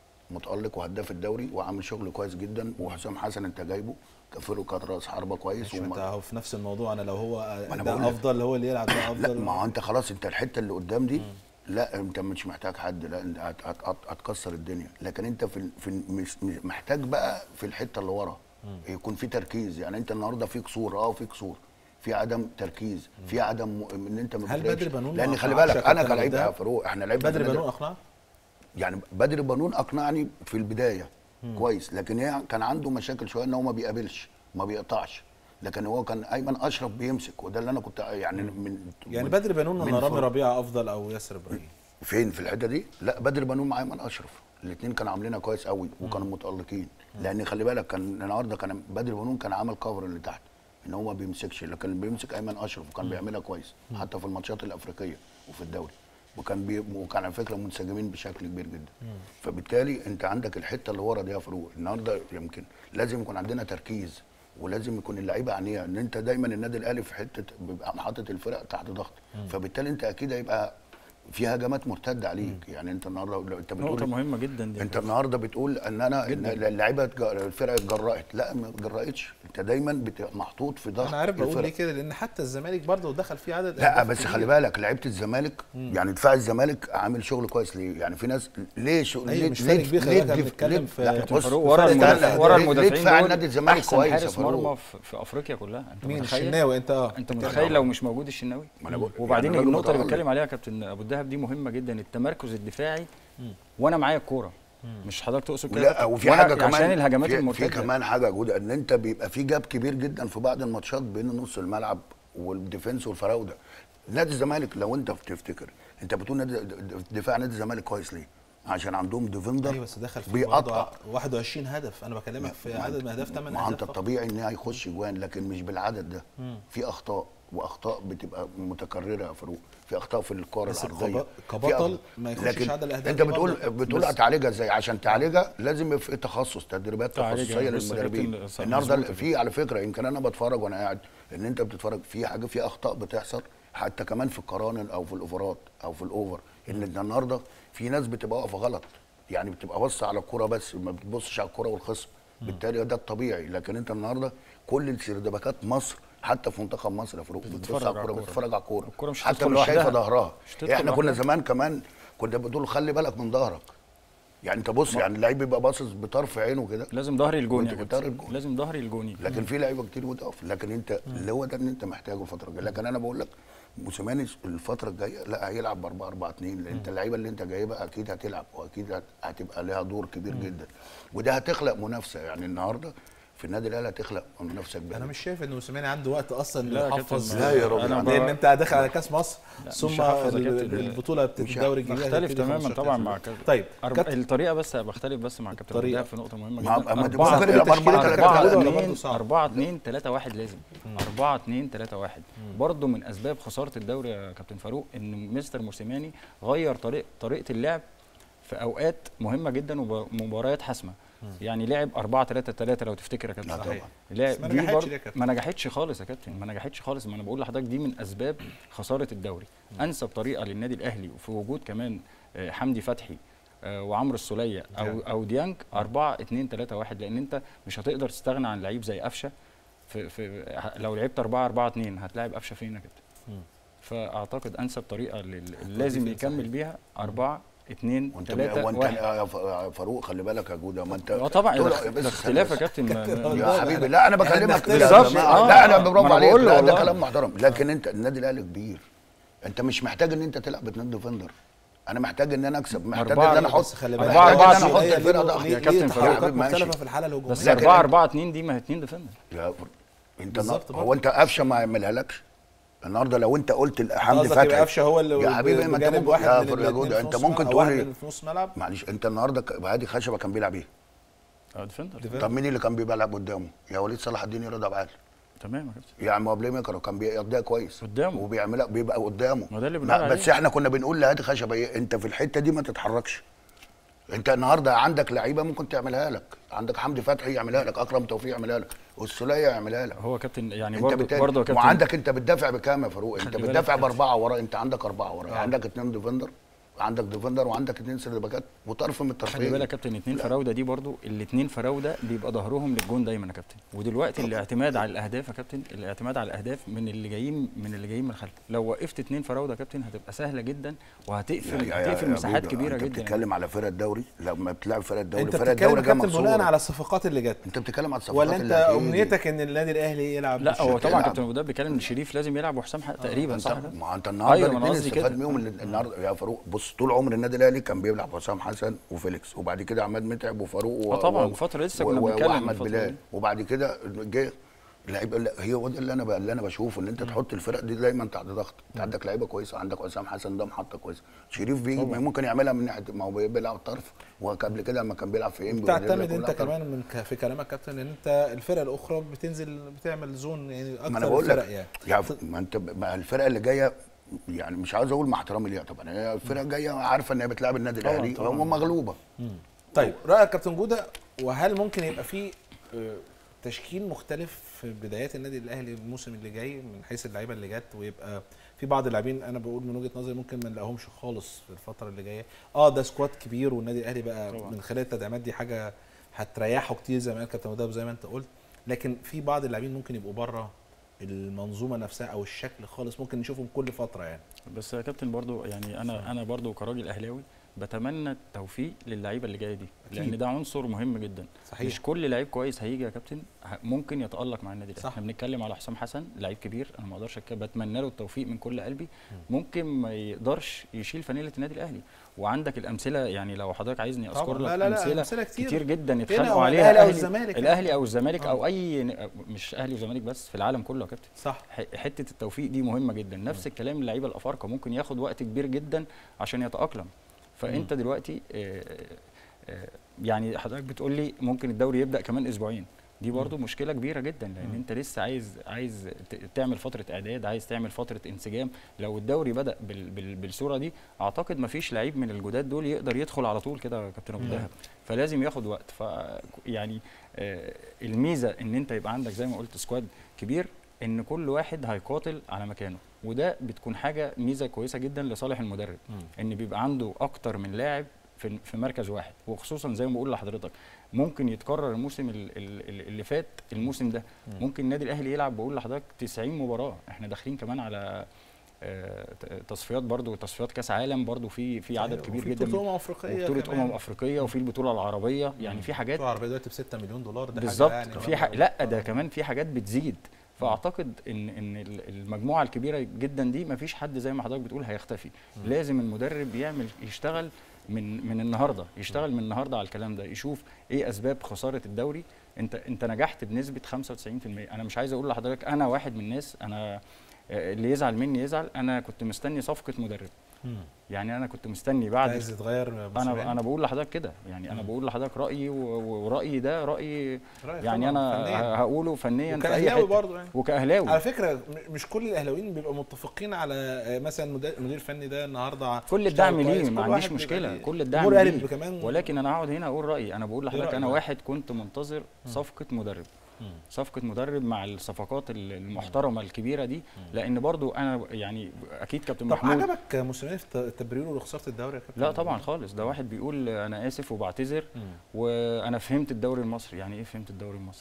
متالق وهداف الدوري وعامل شغل كويس جدا وحسام حسن انت جايبه كفرو كانت راس حربه كويس مش انت وما- اهو في نفس الموضوع انا لو هو أنا ده بقول لك. افضل هو اللي يلعب ده لا افضل ما هو انت خلاص انت الحته اللي قدام دي لا انت مش محتاج حد لا انت هت- هت- هت- هتكسر الدنيا لكن انت في ال- في ال- مش مش- محتاج بقى في الحته اللي ورا يكون في تركيز يعني انت النهارده في كسور اه في كسور في عدم تركيز في عدم م- ان انت ما هل بتدركش. بدر بنون لان ما خلي أقنعكش بالك يا انا كابتن كلاعب قدام؟ يا فاروق احنا لعيبه بدر في النادي- بنون اقنع يعني بدر بنون اقنعني في البدايه كويس لكن هي كان عنده مشاكل شويه ان هو ما بيقابلش ما بيقطعش لكن هو كان ايمن اشرف بيمسك وده اللي انا كنت يعني من يعني من- بدر بنون من ولا رامي فر- ربيعه افضل او ياسر ابراهيم فين في الحته دي لا بدر بنون مع ايمن اشرف الاثنين كانوا عاملينها كويس قوي وكانوا متالقين لان خلي بالك كان النهارده كان بدر بنون كان عامل كفر اللي تحت ان هو ما بيمسكش لكن اللي بيمسك ايمن اشرف وكان بيعملها كويس حتى في الماتشات الافريقيه وفي الدوري وكان بي... وكان على فكره منسجمين بشكل كبير جدا فبالتالي انت عندك الحته اللي ورا دي يا فاروق النهارده يمكن لازم يكون عندنا تركيز ولازم يكون اللعيبه عينيها ان انت دايما النادي الاهلي في حته بيبقى حاطط الفرق تحت ضغط فبالتالي انت اكيد هيبقى في هجمات مرتده عليك يعني انت النهارده لو انت نقطه بتقول مهمه جدا دي انت النهارده بتقول ان انا ان اللعيبه اتج- الفرقه اتجرأت لا ما اتجرأتش انت دايما بتبقى محطوط في ضغط انا عارف بقول الفرق. ليه كده لان حتى الزمالك برضه دخل فيه عدد لا أهداف بس كتير. خلي بالك لعيبه الزمالك يعني دفاع الزمالك عامل شغل كويس ليه؟ يعني في ناس ليه شو أيوة، ليه مش فارق كبير، خلي بالك، احنا دف- بنتكلم في- لا كابتن بص فاروق ورا فرق المدافع تلاتة. ورا ليه- ليه المدافعين دفاع دول النادي الزمالك احسن كويس يا حارس فاروق مرمى في, في افريقيا كلها انت مين متخيل الشناوي انت اه انت متخيل لو مش موجود الشناوي ما أنا بقول- وبعدين يعني النقطه اللي متألق. بتكلم عليها كابتن ابو الدهب دي مهمه جدا التمركز الدفاعي وانا معايا الكوره مش حضرتك تقصد كده لا وفي وأنا- حاجه كمان عشان الهجمات في, في المرتده كمان حاجه جودة ان انت بيبقى في جاب كبير جدا في بعض الماتشات بين نص الملعب والديفنس والفراوده نادي الزمالك لو انت بتفتكر انت بتقول نادي دفاع نادي الزمالك كويس ليه؟ عشان عندهم ديفندر ايوه بس دخل فيه بيقطع برضه 21 هدف انا بكلمك في ما عدد أنت- اهداف 8 ما هو اهداف انت فقط. الطبيعي ان هيخش جوان لكن مش بالعدد ده في اخطاء واخطاء بتبقى متكرره يا فاروق في اخطاء في الكره بس العرضيه كبط- في كبطل أخطاء. ما يخشش لكن عدد الأهداف انت دي بتقول برضه. بتقول بس- هتعالجها ازاي عشان تعالجها لازم يبقى في تخصص تدريبات تعالجها. تخصصيه بص يا للمدربين كابتن، صح، النهارده مظبوط. في على فكره يمكن انا بتفرج وانا قاعد ان انت بتتفرج في حاجه في اخطاء بتحصل حتى كمان في القرانن او في الاوفرات او في الاوفر ان انت النهارده في ناس بتبقى واقفه غلط يعني بتبقى باصه على الكوره بس ما بتبصش على الكوره والخصم بالتالي ده الطبيعي لكن انت النهارده كل السردباكات مصر حتى في منتخب مصر يا فاروق بتبص بتتفرج على على الكوره الكورة. بتتفرج على الكوره الكورة مش حتى هتدخل مش شايفه لوحدها. ظهرها مش هتدخل احنا كنا لوحدها. زمان كمان كنا بتقول خلي بالك من ظهرك يعني انت بص يعني اللعيب بيبقى باصص بطرف عينه كده لازم ظهري الجون يا وأنت كابتن بتظهر الجون. لازم ظهري الجوني لكن في لعيبه كتير بتقف لكن انت اللي هو ده اللي انت محتاجه الفتره الجايه لكن انا بقول لك موسيماني الفتره الجايه لا هيلعب ب 4 4 2 لان انت اللعيبه اللي انت جايبها اكيد هتلعب واكيد هت- هتبقى لها دور كبير جدا وده هتخلق منافسه يعني النهارده في النادي الاهلي هتخلق منافسه كبيره انا مش شايف ان موسيماني عنده وقت اصلا لا يا يحفظ كابتن، لا يا راجل. أنا لان بقى- انت داخل على كاس مصر لا، ثم مش هحفظ يا ال- كابتن. البطوله بتاعت مش الدوري الجديد بختلف هتبتدي تماما 15 طبعا كاس. مع كابتن طيب أرب... كابتن الطريقه بس بختلف بس مع كابتن الطريقة. الطريقه في نقطه مهمه ما- جدا ما دي أربعة- ممكن يلعب أربعة أربعة تلاتة واحد. اتنين- برضه صعب. أربعة اتنين تلاتة واحد لازم أربعة اتنين تلاتة واحد برضه من أسباب خسارة الدوري يا كابتن فاروق إن مستر موسيماني غير طريق طريقة اللعب في أوقات مهمة جدا ومباريات حاسمة يعني لعب 4 3 3 لو تفتكر يا كابتن لا طبعا. لا بس ما دي نجحتش برضه دي يا كابتن. ما نجحتش خالص يا كابتن ما نجحتش خالص ما انا بقول لحضرتك دي من اسباب خساره الدوري انسب طريقه للنادي الاهلي وفي وجود كمان آه، حمدي فتحي آه، وعمرو السوليه او ديانج. او ديانج 4 2 3 1 لان انت مش هتقدر تستغنى عن لعيب زي قفشه في, في ه- لو لعبت 4 4 2 هتلاعب قفشه فين يا كابتن فاعتقد انسب طريقه لل- اللي لازم يكمل بيها أربعة اتنين وانت ثلاثة هو انت واحد يا ف- يا فاروق خلي بالك يا جوده ما انت اه طبعا طول- ده بس ده خلي اختلاف يا بالك. كابتن ما- ما- يا حبيبي لا انا بكلمك بنختلف. كده بالظبط. لا, آه. لا انا ما برافو أنا عليك بقول له لا ده والله. كلام محترم لكن انت النادي الاهلي كبير انت مش محتاج ان انت تلعب باتنين ديفندر انا محتاج ان انا اكسب محتاج أربعة- ان انا احط بس خلي أربعة- بالك محتاج أربعة ان انا احط اتنين. الفرقه ليه- ضغط ليه يا كابتن تحركات فاروق. مختلفه ماشي. في الحاله الهجوميه بس لكن- 4 4 2 دي ما هي اتنين ديفندر يا فر- انت بالظبط نا- برضه. هو انت قفشه ما يعملها لكش النهارده لو انت قلت حمدي قصدك يبقى فتحي قفشه هو اللي يا حبيبي ما انت بجانب ممكن واحد يا من فر- يا الاتنين جودة في انت نص ممكن ملعب، تقول واحد لي من في نص ملعب معلش انت النهارده ك- هادي خشبه كان بيلعب ايه؟ اه ديفندر ديفندر. طب مين اللي كان بيلعب قدامه؟ يا وليد صلاح الدين رضا بعال تمام يا كابتن يعني ما هو بلاي ميكر كان بيقضيها كويس قدامه. وبيعملها بيبقى قدامه ما ده اللي ما- بنقول بس عليه. احنا كنا بنقول لهادي خشبه ايه انت في الحته دي ما تتحركش انت النهارده عندك لعيبه ممكن تعملها لك عندك حمدي فتحي يعملها لك اكرم توفيق يعملها لك والسوليه يعملها لك هو كابتن يعني انت برضه بالتالي برضه يا كابتن وعندك انت بتدافع بكام يا فاروق انت خلي بالك بتدافع يا كابتن. باربعه ورا انت عندك اربعه ورا آه. عندك اثنين ديفندر عندك ديفندر وعندك اثنين سيرد باكات وطرف من الطرفين خلي بالك يا كابتن اتنين فراوده دي برضو الاتنين فراوده بيبقى ظهرهم للجون دايما يا كابتن ودلوقتي الاعتماد على الاهداف يا كابتن الاعتماد على الاهداف من اللي جايين من اللي جايين من الخلف لو وقفت اتنين فراوده يا كابتن هتبقى سهله جدا وهتقفل يا- يا- هتقفل يا مساحات جودة، كبيره انت جدا يعني. بتتكلم على فرق الدوري لما بتلعب فرق الدوري انت فرق بتتكلم الدوري يا جايه كابتن بناء مقصوره على الصفقات اللي جت انت بتتكلم على الصفقات ولا انت اللي هتيجي. امنيتك ان النادي الاهلي يلعب لا هو بالشكل طبعا يلعب. كابتن ابو ده بيتكلم ان شريف لازم يلعب وحسام حق تقريبا صح انت كده؟ ما انت النهارده أيوة، ما أنا الاثنين قصدي استفاد كده. منهم اللي- النهارده يا فاروق بص طول عمر النادي الاهلي كان بيلعب حسام حسن وفيليكس وبعد كده عماد متعب وفاروق و- اه طبعا و- فتره لسه و- كنا و- بنتكلم واحمد الفترة بلال دي. وبعد كده جه اللعيبه اللي- هي هو ده اللي انا ب- اللي انا بشوفه ان انت تحط الفرق دي دايما تحت ضغط انت عندك لعيبه كويسه عندك حسام حسن ده محطه كويسه شريف بيجي ممكن يعملها من ناحيه ما هو بيلعب طرف وقبل كده لما كان بيلعب في انبي تعتمد انت كمان من ك- في كلامك كابتن ان انت الفرق الاخرى بتنزل بتعمل زون يعني اكتر ما انا بقول الفرق لك يعني يعني ما انت ما الفرق اللي جايه يعني مش عاوز اقول مع احترامي ليها طبعا هي الفرق جايه عارفه ان هي بتلعب النادي طبعاً، الاهلي طبعاً. هم مغلوبه طيب رايك كابتن جوده وهل ممكن يبقى في آه، تشكيل مختلف في بدايات النادي الاهلي الموسم اللي جاي من حيث اللعيبه اللي جت ويبقى في بعض اللاعبين انا بقول من وجهه نظري ممكن ما نلاقيهمش خالص في الفتره اللي جايه اه ده سكواد كبير والنادي الاهلي بقى طبعاً. من خلال التدعيمات دي حاجه هتريحه كتير زي ما قال كابتن مدرب زي ما انت قلت لكن في بعض اللاعبين ممكن يبقوا بره المنظومه نفسها او الشكل خالص ممكن نشوفهم كل فتره يعني بس يا كابتن برضو يعني انا انا برضو كراجل اهلاوي بتمنى التوفيق للعيبه اللي جايه دي أكيد. لان ده عنصر مهم جدا صحيح. مش كل لعيب كويس هيجي يا كابتن ه- ممكن يتالق مع النادي صح. الاهلي احنا بنتكلم على حسام حسن لعيب كبير انا ما اقدرش أتك- بتمنى له التوفيق من كل قلبي ممكن ما يقدرش يشيل فانيله النادي الاهلي وعندك الامثله يعني لو حضرتك عايزني اذكر طبعاً. لك لا لا لا امثله أمثلة كتير. كتير جدا هنا يتخانقوا أو عليها الأهلي أو أهلي- الزمالك الاهلي او الزمالك آه. او اي ن- مش اهلي وزمالك بس في العالم كله يا كابتن صح ح- حته التوفيق دي مهمه جدا نفس الكلام اللعيبه الافارقه ممكن ياخد وقت كبير جدا عشان يتاقلم فانت دلوقتي آه، آه، يعني حضرتك بتقول لي ممكن الدوري يبدا كمان اسبوعين دي برضو مشكله كبيره جدا لان انت لسه عايز عايز ت- تعمل فتره اعداد عايز تعمل فتره انسجام لو الدوري بدا بال بال بالصوره دي اعتقد ما فيش لعيب من الجداد دول يقدر يدخل على طول كده يا كابتن ابو الدهب فلازم ياخد وقت ف يعني آه، الميزه ان انت يبقى عندك زي ما قلت سكواد كبير ان كل واحد هيقاتل على مكانه وده بتكون حاجه ميزه كويسه جدا لصالح المدرب ان بيبقى عنده اكتر من لاعب في في مركز واحد وخصوصا زي ما بقول لحضرتك ممكن يتكرر الموسم ال- ال- ال- اللي فات الموسم ده ممكن النادي الاهلي يلعب بقول لحضرتك 90 مباراه احنا داخلين كمان على آه، ت- تصفيات برضو تصفيات كاس عالم برضو في في عدد كبير وفي جدا بطوله من امم افريقيه بطوله كمان. امم افريقيه وفي البطوله العربيه يعني في حاجات البطوله العربيه دلوقتي ب 6 مليون دولار ده بالظبط حاجه يعني في ح... لا ده كمان في حاجات بتزيد فاعتقد ان ان ال- المجموعه الكبيره جدا دي مفيش حد زي ما حضرتك بتقول هيختفي لازم المدرب يعمل يشتغل من من النهارده يشتغل من النهارده على الكلام ده يشوف ايه اسباب خساره الدوري انت انت نجحت بنسبه 95% انا مش عايز اقول لحضرتك انا واحد من الناس انا آه، اللي يزعل مني يزعل انا كنت مستني صفقه مدرب مم. يعني انا كنت مستني بعد عايز يتغير انا انا بقول لحضرتك كده يعني انا بقول لحضرتك رايي و- و- ورايي ده رايي رأيك يعني طبعاً، انا فنياً. ه- هقوله فنيا في اي وكأهلاوي حته برضه يعني وكاهلاوي على فكره م- مش كل الاهلاويين بيبقوا متفقين على آه، مثلا مدير مدير فني ده النهارده كل اشتغل الدعم كويس، ليه كل ما واحد عنديش بيبقى مشكله ليه- كل الدعم جمهور الأهلي ليه بيبقى كمان ولكن انا هقعد هنا اقول رايي انا بقول لحضرتك رأيك؟ انا واحد كنت منتظر صفقه مدرب مم. صفقه مدرب مع الصفقات ال- المحترمه الكبيره دي لان برضو انا يعني اكيد كابتن طب محمود عجبك موسيماني في ت- تبريره لخساره الدوري يا كابتن لا طبعا خالص ده واحد بيقول انا اسف وبعتذر مم. وانا فهمت الدوري المصري يعني ايه فهمت الدوري المصري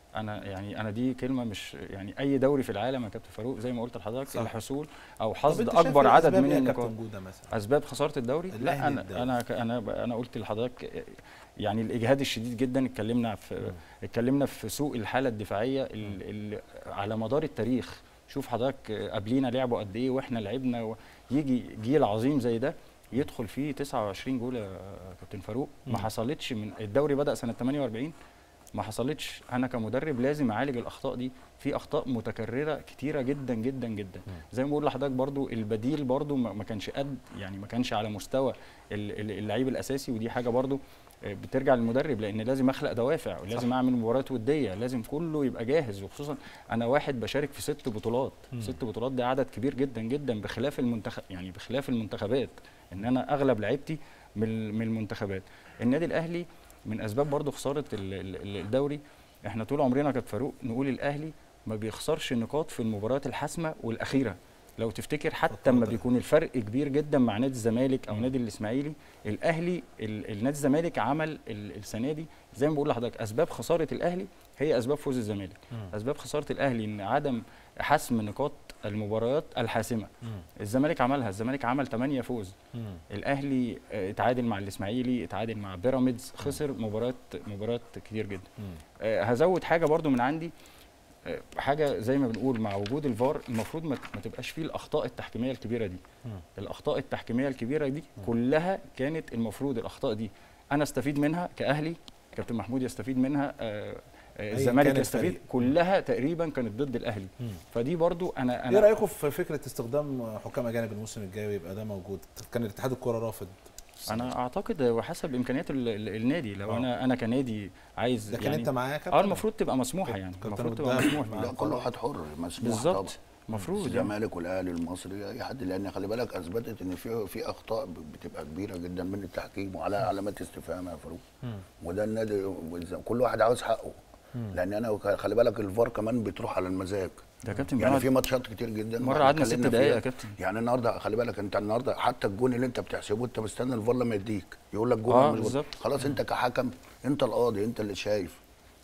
انا يعني انا دي كلمه مش يعني اي دوري في العالم يا كابتن فاروق زي ما قلت لحضرتك صح. الحصول او طب حصد أنت شايف اكبر إيه عدد أسباب من إيه يا النقاط كابتن جوده مثلا اسباب خساره الدوري الأهلي لا انا الدوري. انا ك- انا انا قلت لحضرتك يعني الاجهاد الشديد جدا اتكلمنا في اتكلمنا في سوء الحاله الدفاعيه ال- ال- على مدار التاريخ شوف حضرتك قبلينا لعبوا قد ايه واحنا لعبنا و- يجي جيل عظيم زي ده يدخل فيه 29 جول يا كابتن فاروق ما مم. حصلتش من الدوري بدا سنه 48 ما حصلتش انا كمدرب لازم اعالج الاخطاء دي في اخطاء متكرره كتيره جدا جدا جدا زي ما بقول لحضرتك برضو البديل برضو ما ما كانش قد يعني ما كانش على مستوى ال- ال- اللعيب الاساسي ودي حاجه برضو آه، بترجع للمدرب لان لازم اخلق دوافع ولازم اعمل مباريات وديه لازم كله يبقى جاهز وخصوصا انا واحد بشارك في ست بطولات مم. ست بطولات ده عدد كبير جدا جدا بخلاف المنتخب يعني بخلاف المنتخبات ان انا اغلب لعيبتي من من المنتخبات النادي الاهلي من اسباب برضو خساره ال- ال- ال- الدوري احنا طول عمرنا كابتن فاروق نقول الاهلي ما بيخسرش نقاط في المباريات الحاسمه والاخيره لو تفتكر حتى الفترة لما دي. بيكون الفرق كبير جدا مع نادي الزمالك او نادي الاسماعيلي الاهلي ال- النادي الزمالك عمل ال- السنه دي زي ما بقول لحضرتك اسباب خساره الاهلي هي اسباب فوز الزمالك مم. اسباب خساره الاهلي ان عدم حسم نقاط المباريات الحاسمه مم. الزمالك عملها الزمالك عمل 8 فوز مم. الاهلي آه، اتعادل مع الاسماعيلي اتعادل مع بيراميدز خسر مباريات مباريات كتير جدا مم. آه، هزود حاجه برضو من عندي آه، حاجه زي ما بنقول مع وجود الفار المفروض ما ما تبقاش فيه الاخطاء التحكيميه الكبيره دي مم. الاخطاء التحكيميه الكبيره دي كلها كانت المفروض الاخطاء دي انا استفيد منها كاهلي كابتن محمود يستفيد منها آه، آه، أيا الزمالك كان يستفيد الفريق. كلها تقريبا كانت ضد الاهلي مم. فدي برضو انا ايه انا رايكم في فكره استخدام حكام اجانب الموسم الجاي ويبقى ده موجود كان الاتحاد الكوره رافض انا اعتقد وحسب امكانيات ال- ال- النادي لو آه. انا انا كنادي عايز لكن يعني انت معايا يا اه كابتن المفروض تبقى مسموحه كابتن- يعني كابتن المفروض تبقى مبدع. مسموح مع لا كل واحد حر مسموح طبعا بالظبط المفروض يعني. الزمالك والاهلي المصري اي حد لان خلي بالك اثبتت ان في في اخطاء ب- بتبقى كبيره جدا من التحكيم وعلى علامات استفهام يا فاروق مم. وده النادي والز- كل واحد عاوز حقه لان انا وك- خلي بالك الفار كمان بتروح على المزاج ده كابتن يعني بنقعد- في ماتشات كتير جدا مرة واحنا قعدنا ست اتكلمنا دقايق فيها. يا كابتن. يعني النهارده خلي بالك انت النهارده حتى الجون اللي انت بتحسبه انت مستني الفار لما يديك يقول لك جون آه، ولا مش جون. بالظبط. خلاص انت كحكم انت القاضي انت اللي شايف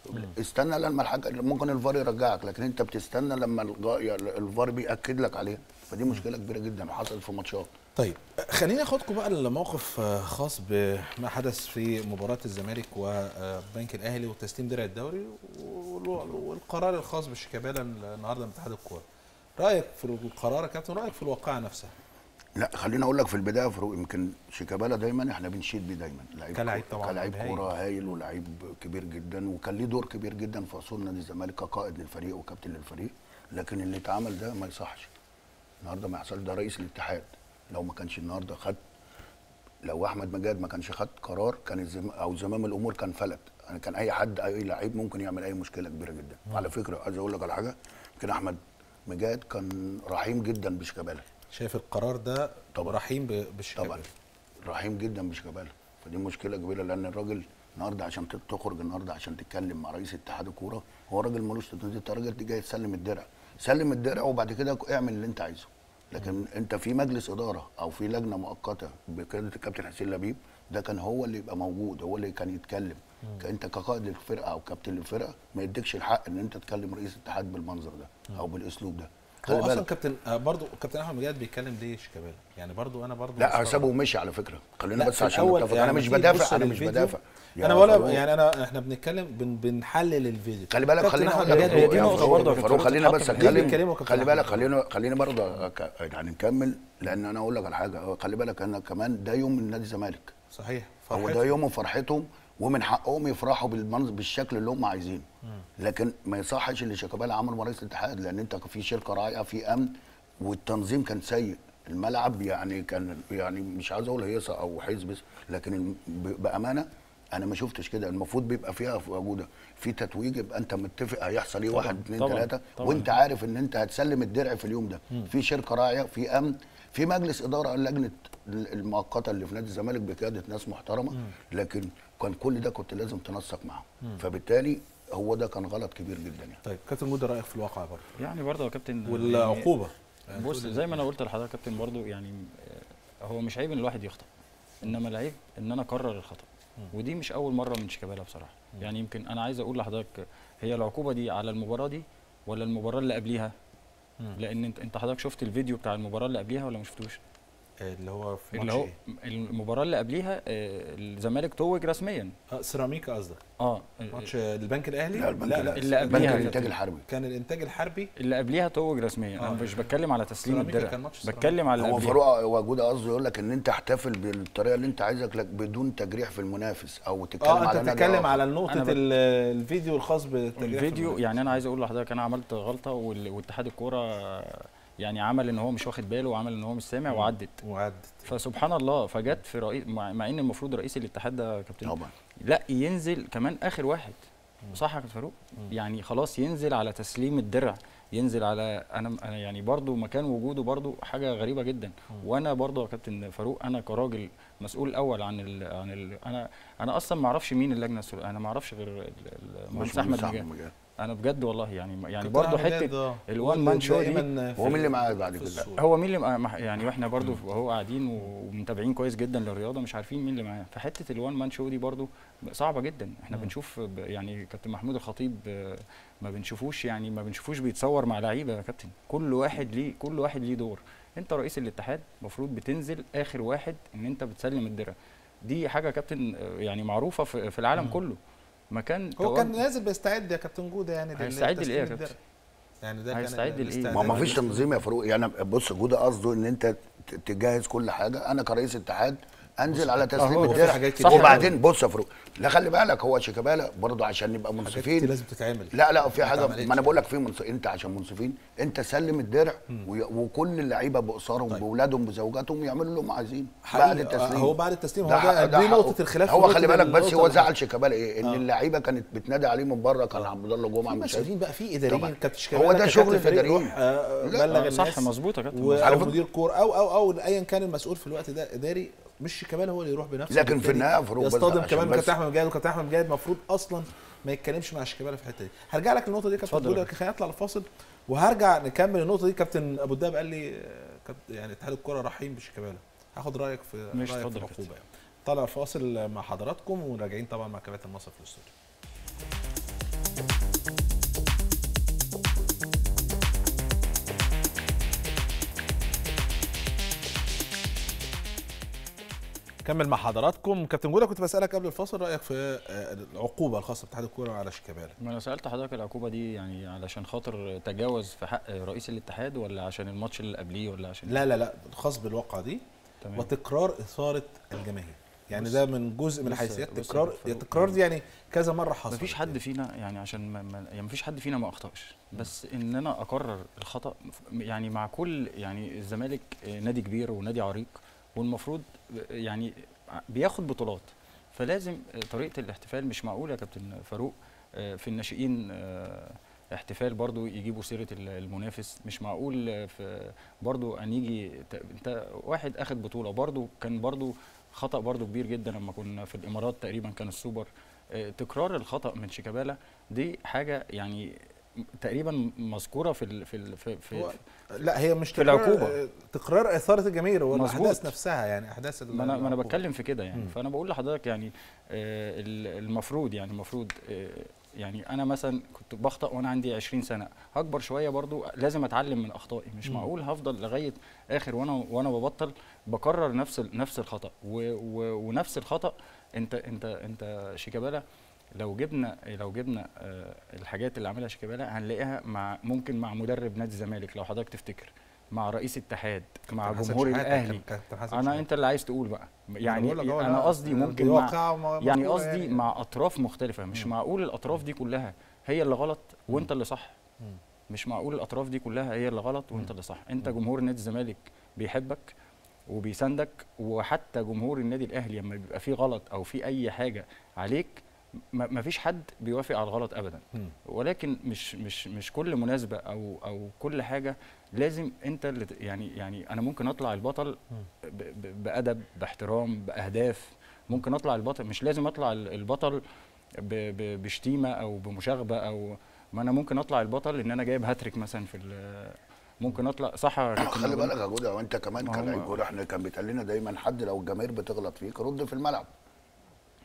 استنى لما الحكم ممكن الفار يرجعك لكن انت بتستنى لما الغ- يعني الفار بياكد لك عليها فدي مشكله كبيره جدا وحصلت في ماتشات طيب خليني اخدكم بقى لموقف آه، خاص بما حدث في مباراه الزمالك وبنك الاهلي وتسليم درع الدوري وال- والقرار الخاص بشيكابالا النهارده من اتحاد الكوره رايك في القرار يا كابتن رايك في الواقعه نفسها لا خليني اقول لك في البدايه فاروق يمكن شيكابالا دايما احنا بنشيد بيه دايما لعيب كلاعب كورة- طبعاً، كلاعب هايل. كوره هايل ولعيب كبير جدا وكان ليه دور كبير جدا في اصول نادي الزمالك كقائد للفريق وكابتن للفريق لكن اللي اتعمل ده ما يصحش النهارده ما يحصل ده رئيس الاتحاد لو ما كانش النهارده خد لو احمد مجاد ما كانش خد قرار كان الزم او زمام الامور كان فلت يعني كان اي حد اي لعيب ممكن يعمل اي مشكله كبيره جدا وعلى فكره عايز اقول لك على حاجه يمكن احمد مجاد كان رحيم جدا بشيكابالا شايف القرار ده طبعاً. رحيم ب- بالشيكابالا طبعا رحيم جدا بشيكابالا فدي مشكله كبيره لان الراجل النهارده عشان تت- تخرج النهارده عشان تتكلم مع رئيس اتحاد الكوره هو راجل ملوش تدريب انت راجل جاي تسلم الدرع سلم الدرع وبعد كده اعمل اللي انت عايزه لكن انت في مجلس اداره او في لجنه مؤقته بقياده الكابتن حسين لبيب ده كان هو اللي يبقى موجود هو اللي كان يتكلم انت كقائد للفرقه او كابتن للفرقه ما يديكش الحق ان انت تكلم رئيس الاتحاد بالمنظر ده او بالاسلوب ده هو خلي اصلا بالك كابتن آه، برضو كابتن احمد مجاد بيتكلم ليه شيكابالا يعني برضو انا برضو لا مستغرب. حسابه مشي على فكره خلينا لا، بس في عشان الأول نتفق يعني انا مش تيجي بدافع تبص انا مش للفيديو، بدافع يا انا ولا فاروق، يعني انا احنا بنتكلم بن بنحلل الفيديو خلي بالك كابتن خلينا أحمد أقول لك مجاد هي هو- دي يا نقطة فاروق- برضه يا يا كابتن فاروق خلينا تتحط بس في الفيديو. اتكلم بيتكلموا كابتن خلي أحمد بالك مجاد. خلينا خلينا برضه أك- يعني نكمل لان انا اقول لك على حاجه خلي بالك انا كمان ده يوم من نادي الزمالك صحيح هو فرحتهم. ده يوم فرحتهم ومن حقهم يفرحوا بالمنظر بالشكل اللي هم عايزينه لكن ما يصحش اللي شيكابالا عمله مع رئيس الاتحاد لان انت في شركه راعيه في امن والتنظيم كان سيء الملعب يعني كان يعني مش عاوز اقول هيصه او حزب لكن الم- ب- بامانه انا ما شفتش كده المفروض بيبقى فيها موجوده في تتويج يبقى انت متفق هيحصل ايه طبعاً، واحد اثنين طبعاً، ثلاثه طبعاً. وانت عارف ان انت هتسلم الدرع في اليوم ده في شركه راعيه في امن في مجلس اداره لجنه المؤقته اللي في نادي الزمالك بقياده ناس محترمه لكن كان كل ده كنت لازم تنسق معاهم فبالتالي هو ده كان غلط كبير جدا يعني طيب كابتن جودة رايك في الواقع برضه يعني برضه يا كابتن والعقوبه يعني بص زي ما انا قلت لحضرتك يا كابتن برضه يعني آه، هو مش عيب ان الواحد يخطأ انما العيب ان انا اكرر الخطأ ودي مش اول مره من شيكابالا بصراحه يعني يمكن انا عايز اقول لحضرتك هي العقوبه دي على المباراه دي ولا المباراه اللي قبليها مم. لان انت انت حضرتك شفت الفيديو بتاع المباراه اللي قبليها ولا ما شفتوش اللي هو في اللي ماتش هو ايه؟ المباراه اللي قبليها آه، الزمالك توج رسميا آه سيراميكا قصدك اه ماتش البنك الاهلي لا البنك لا لا اللي البنك قبليها الانتاج الحربي كان الانتاج الحربي اللي قبليها توج رسميا آه. انا مش بتكلم على تسليم سيراميكا الدرع كان ماتش سيراميكا. بتكلم على اللي هو قبليها. فاروق وجود قصده يقول لك ان انت احتفل بالطريقه اللي انت عايزك لك بدون تجريح في المنافس او تتكلم اه على انت نادي بتتكلم آخر. على أنا نقطه بت- ال- الفيديو الخاص بالتجريح في الفيديو المنافس. يعني انا عايز اقول لحضرتك انا عملت غلطه وال- واتحاد الكوره يعني عمل ان هو مش واخد باله وعمل ان هو مش سامع وعدت وعدت فسبحان الله فجت في رئيس مع, مع ان المفروض رئيس الاتحاد ده يا كابتن طبعا لا ينزل كمان اخر واحد صح يا كابتن فاروق يعني خلاص ينزل على تسليم الدرع ينزل على انا انا يعني برضو مكان وجوده برضو حاجه غريبه جدا وانا برضو يا كابتن فاروق انا كراجل مسؤول اول عن ال عن ال انا انا اصلا ما اعرفش مين اللجنه السوريه انا ما اعرفش غير ال- ال- المهندس احمد مجاهد مجاهد انا بجد والله يعني يعني كابتن برضو أحمد حته ده الوان هو مان شو دي دايماً في- هو مين اللي معاه بعد في كده؟ الصورة. هو مين اللي مع- يعني واحنا برضو وهو قاعدين ومتابعين كويس جدا للرياضه مش عارفين مين اللي معاه فحته الوان مان شو دي برضو صعبه جدا احنا بنشوف ب- يعني كابتن محمود الخطيب آه، ما بنشوفوش يعني ما بنشوفوش بيتصور مع لعيبه يا كابتن كل واحد ليه كل واحد ليه دور انت رئيس الاتحاد المفروض بتنزل اخر واحد ان انت بتسلم الدرع دي حاجه يا كابتن آه، يعني معروفه في في العالم كله مكان هو توجه- كان نازل بيستعد يا كابتن جوده يعني لل- هيستعد لتسليم لإيه يا الدرع. كابتن؟ يعني ده كان هيستعد لإيه؟ الاستعداد. ما ما فيش تنظيم يا فاروق يعني بص جوده قصده ان انت ت- تجهز كل حاجه انا كرئيس اتحاد انزل على تسليم أهو، في الدرع حاجات كتير. وبعدين بص يا فاروق لا خلي بالك هو شيكابالا برضه عشان نبقى حاجات كتير منصفين لازم تتعمل لا لا في حاجه اتعملتش. ما انا بقول لك في منصف انت عشان منصفين انت سلم الدرع وي- وكل اللعيبه باسرهم طيب. باولادهم بزوجاتهم يعملوا اللي هم عايزينه حقيقي. بعد التسليم هو بعد التسليم هو ده ده, حق- ده دي حقه. نقطه الخلاف هو في خلي نقطة بالك بس النقطة هو اللي- زعل شيكابالا ايه ان آه. اللعيبه كانت بتنادي عليه من بره كان عبد الله جمعه في مش شايف مسؤولين بقى في اداريين طبعا. كابتن هو شيكابالا ده ككابتن شغل فريق الإداريين. روح، آه، لا، بلغ آه، صح الناس مظبوط يا كابتن و- مظبوط. على او فكرة- مدير كوره او او او ايا كان المسؤول في الوقت ده اداري مش شيكابالا هو اللي يروح بنفسه لكن في بالتالي النهاية يا فاروق بس يصطدم عشان كمان بس- كابتن احمد مجاهد وكابتن احمد مجاهد المفروض اصلا ما يتكلمش مع شيكابالا في الحته دي هرجع لك للنقطه دي يا كابتن اتفضل. دول لكن خلينا نطلع لفاصل وهرجع نكمل النقطه دي كابتن ابو الدهب قال لي آه، كابتن- يعني اتحاد الكوره رحيم بشيكابالا هاخد رايك في ماشي، رايك في اتفضل يا العقوبه يعني طالع فاصل مع حضراتكم وراجعين طبعا مع كباتن مصر في الاستوديو كمل مع حضراتكم كابتن جوده كنت بسالك قبل الفاصل رايك في آه، العقوبه الخاصه باتحاد الكوره على شيكابالا ما انا سالت حضرتك العقوبه دي يعني علشان خاطر تجاوز في حق رئيس الاتحاد ولا عشان الماتش اللي قبليه ولا عشان لا لا لا خاص بالواقعه دي تمام وتكرار اثاره الجماهير يعني بص- ده من جزء من بص- الحيثيات بص يا تكرار دكتور فاروق، التكرار دي يعني كذا مره حصل مفيش حد فينا يعني عشان ما ما يعني مفيش حد فينا ما اخطاش بس ان انا اقرر الخطا يعني مع كل يعني الزمالك نادي كبير ونادي عريق والمفروض يعني بياخد بطولات فلازم طريقه الاحتفال مش معقول يا كابتن فاروق في الناشئين احتفال برضو يجيبوا سيره المنافس مش معقول في برضو ان يجي ت- انت واحد اخد بطوله برضو كان برضو خطا برضو كبير جدا لما كنا في الامارات تقريبا كان السوبر آه، تكرار الخطا من شيكابالا دي حاجه يعني تقريبا مذكوره في ال في ال في, في هو لا هي مش في تكرار- العقوبة. آه، تكرار اثاره الجماهير هو مظبوط. الاحداث نفسها يعني احداث ال- ما انا ما انا العقوبة. بتكلم في كده يعني مم. فانا بقول لحضرتك يعني آه، ال- المفروض يعني المفروض آه، يعني انا مثلا كنت بخطأ وانا عندي 20 سنه هكبر شويه برضو لازم اتعلم من اخطائي مش مم. معقول هفضل لغايه اخر وانا وانا ببطل بكرر نفس ال- نفس الخطأ و و ونفس الخطأ انت انت انت شيكابالا لو جبنا لو جبنا آه، الحاجات اللي عملها شيكابالا هنلاقيها مع ممكن مع مدرب نادي الزمالك لو حضرتك تفتكر مع رئيس اتحاد مع كابتن حسن جمهور شحاتة، الاهلي كابتن حسن انا شحاتة. انت اللي عايز تقول بقى يعني بقول لك أهو، انا لا، قصدي ممكن مع واقعة وم- يعني مقولة قصدي مع اطراف مختلفه مش مم. معقول الاطراف دي كلها هي اللي غلط وانت اللي صح مم. مش معقول الاطراف دي كلها هي اللي غلط وانت مم. اللي صح انت مم. جمهور نادي الزمالك بيحبك وبيساندك وحتى جمهور النادي الاهلي لما بيبقى فيه غلط او في اي حاجه عليك ما فيش حد بيوافق على الغلط ابدا مم. ولكن مش مش مش كل مناسبه او او كل حاجه لازم انت اللي ت- يعني يعني انا ممكن اطلع البطل ب- ب- بادب باحترام باهداف ممكن اطلع البطل مش لازم اطلع ال- البطل ب- ب- بشتيمه او بمشاغبه او ما انا ممكن اطلع البطل ان انا جايب هاتريك مثلا في ال- ممكن اطلع صح يا كابتن خلي أبو؟ بالك يا جوده وانت كمان ما كلاعب هو- كوره احنا كان بيتقال لنا دايما حد لو الجماهير بتغلط فيك رد في الملعب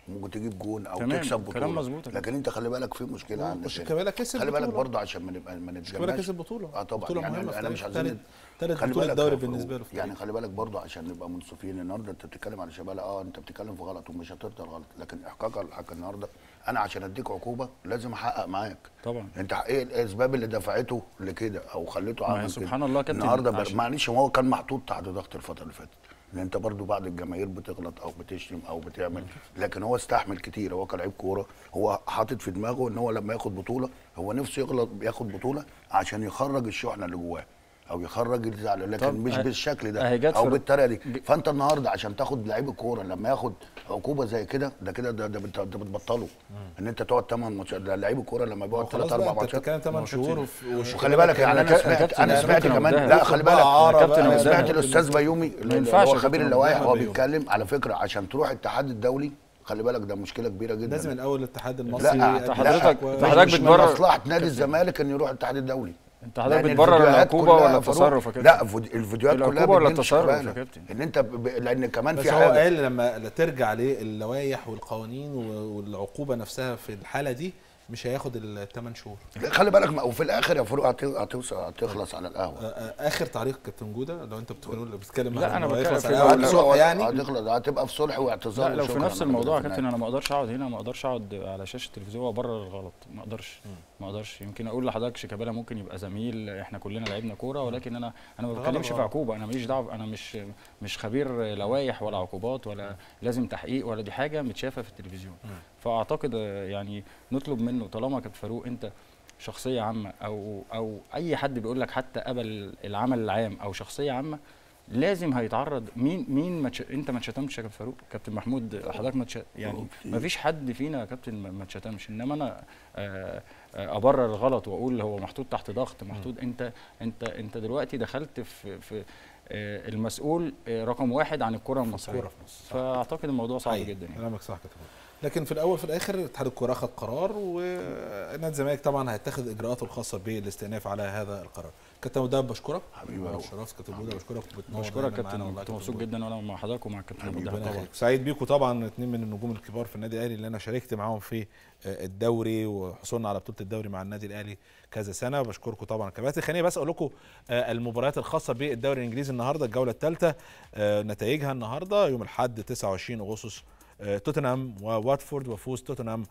ممكن تجيب جون او تمام، تكسب بطوله كلام مظبوط يا لكن انت خلي بالك في مشكله عندك هنا. وشيكابالا كسب خلي بالك بطولة. برضه عشان ما نبقى ما شيكابالا نتجمعش كسب بطوله اه طبعا بطوله يعني مهمه في انا مش تاريخ- عايزين تالت- تالت خلي بطوله بالك دوري يا فاروق، بالنسبه له في يعني تاريخه. خلي بالك برضه عشان نبقى منصفين النهارده انت بتتكلم على شباب اه انت بتتكلم في غلط ومش هترضى الغلط لكن احقاق الحق النهارده انا عشان اديك عقوبه لازم احقق معاك طبعا انت ايه الاسباب اللي دفعته لكده او خليته ما هي عمل كده سبحان الله كابتن النهارده بر- عشان- معلش ما هو كان محطوط تحت ضغط الفتره اللي فاتت لان انت برضو بعض الجماهير بتغلط او بتشتم او بتعمل لكن هو استحمل كتير هو كان لعيب كوره هو حاطط في دماغه ان هو لما ياخد بطوله هو نفسه يغلط ياخد بطوله عشان يخرج الشحنه اللي جواه او يخرج الزعل لكن طب مش أه- بالشكل أهي ده جت او في- بالطريقه دي فانت النهارده عشان تاخد لعيب الكوره لما ياخد عقوبه زي كده ده كده ده, ده, بت- ده بتبطله ان انت تقعد 8 ماتشات ده لعيب الكوره لما بيقعد خلاص 3 4 بقى انت ماتشات بتتكلم 8 شهور وف- وخلي وشيكابالا بالك يعني كان- انا كا- سمعت كابتن انا يا سمعت كابتن كمان وده. لا ياخد خلي بقى بالك عارة كابتن بقى. وده. انا سمعت بالنسبة- الاستاذ بيومي اللي ينفعش هو يا خبير كابتن اللوائح هو بيومي. بيتكلم على فكره عشان تروح الاتحاد الدولي خلي بالك ده مشكله كبيره جدا لازم الاول الاتحاد المصري لا يقدم حضرتك- شكوى. مش, حضرتك مش من بتبرر- مصلحه نادي الزمالك انه يروح الاتحاد الدولي انت حضرتك لأن بتبرر الفيديوهات العقوبه كلها ولا يا فاروق- التصرف يا كابتن؟ لا فيديو- الفيديوهات كلها العقوبة ولا بتجيب التصرف شغالة. يا كابتن؟ ان انت ب... لان كمان بس في هو حاجه قال لما ترجع للوائح والقوانين و- والعقوبه نفسها في الحاله دي مش هياخد الثمان شهور لا، خلي بالك ما- وفي الاخر يا فاروق هت- هتوصل هتخلص على القهوه آه، آه، اخر تعليق كابتن جوده لو انت بتقول بتتكلم لا، عن أنا إنه بتكلم هيخلص في على الأول. الأول صلح يعني هتخلص هتبقى في صلح واعتذار لا لو في وشكراً نفس على الموضوع يا كده في كابتن النهاية. انا ما اقدرش اقعد هنا ما اقدرش اقعد على شاشه التلفزيون وابرر الغلط ما اقدرش ما اقدرش يمكن اقول لحضرتك شيكابالا ممكن يبقى زميل احنا كلنا لعبنا كوره ولكن انا انا ما ده بتكلمش غلط، في آه. عقوبه انا ماليش دعوه انا مش مش خبير لوائح ولا عقوبات ولا لازم تحقيق ولا دي حاجه متشافه في التلفزيون فاعتقد آه، يعني نطلب منه طالما كابتن فاروق انت شخصيه عامه او او اي حد بيقول لك حتى قبل العمل العام او شخصيه عامه لازم هيتعرض مين مين ما تش... انت ما اتشتمتش يا كابتن فاروق كابتن محمود حضرتك ما تش... يعني ما فيش حد فينا يا كابتن ما ما اتشتمش انما انا آه، آه، ابرر الغلط واقول هو محطوط تحت ضغط محطوط انت انت انت دلوقتي دخلت في في آه، المسؤول آه، رقم واحد عن الكره المصريه الكرة في مصر. صح. فاعتقد الموضوع صعب حقيقي. جدا يعني كلامك صح كابتن لكن في الاول في الاخر اتحاد الكوره اخذ قرار ونادي الزمالك طبعا هيتخذ اجراءاته الخاصه بالاستئناف على هذا القرار كابتن مدهب بشكرك حبيبي يا رب. شرفت كابتن مدهب بشكرك وبتنور بشكرك دايماً معانا كابتن والله كنت يا مبسوط كابتن جدا وانا مع حضرتك ومع الكابتن حبيبي، مدحت ربنا طبعا يخليك. سعيد بيكم طبعا اثنين من النجوم الكبار في النادي الاهلي اللي انا شاركت معاهم في آه، الدوري وحصلنا على بطوله الدوري مع النادي الاهلي كذا سنه وبشكركم طبعا كباتن خليني بس اقول لكم آه، المباريات الخاصه بالدوري الانجليزي النهارده الجوله الثالثه نتائجها النهارده يوم الاحد 29 اغسطس آه، توتنهام وواتفورد وفوز توتنهام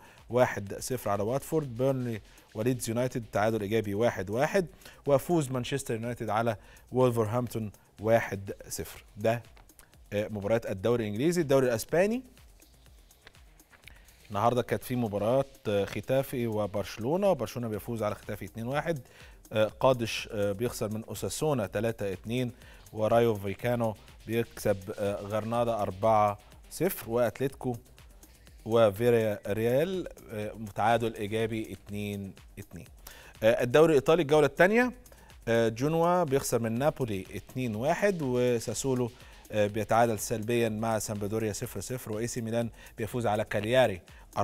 1-0 على واتفورد بيرنلي وليدز يونايتد تعادل ايجابي 1-1 وفوز مانشستر يونايتد على وولفرهامبتون 1-0 ده آه، مباريات الدوري الانجليزي الدوري الاسباني النهارده كانت في مباراه آه، ختافي وبرشلونه وبرشلونه بيفوز على ختافي 2-1 آه، قادش آه، بيخسر من اوساسونا 3-2 ورايو فيكانو بيكسب آه، غرناطه 4-0 واتلتيكو وفيريا ريال آه، متعادل ايجابي 2-2 آه، الدوري الايطالي الجوله الثانيه جنوا بيخسر من نابولي 2-1 وساسولو آه، بيتعادل سلبيا مع سامبدوريا 0-0 واي سي ميلان بيفوز على كالياري 4-1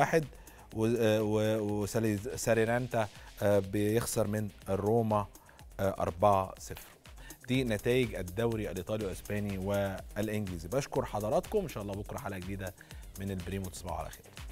وسارينانتا بيخسر من روما آه، 4-0 دي نتائج الدوري الايطالي والاسباني والانجليزي بشكر حضراتكم ان شاء الله بكره حلقه جديده من البريمو تصبحوا على خير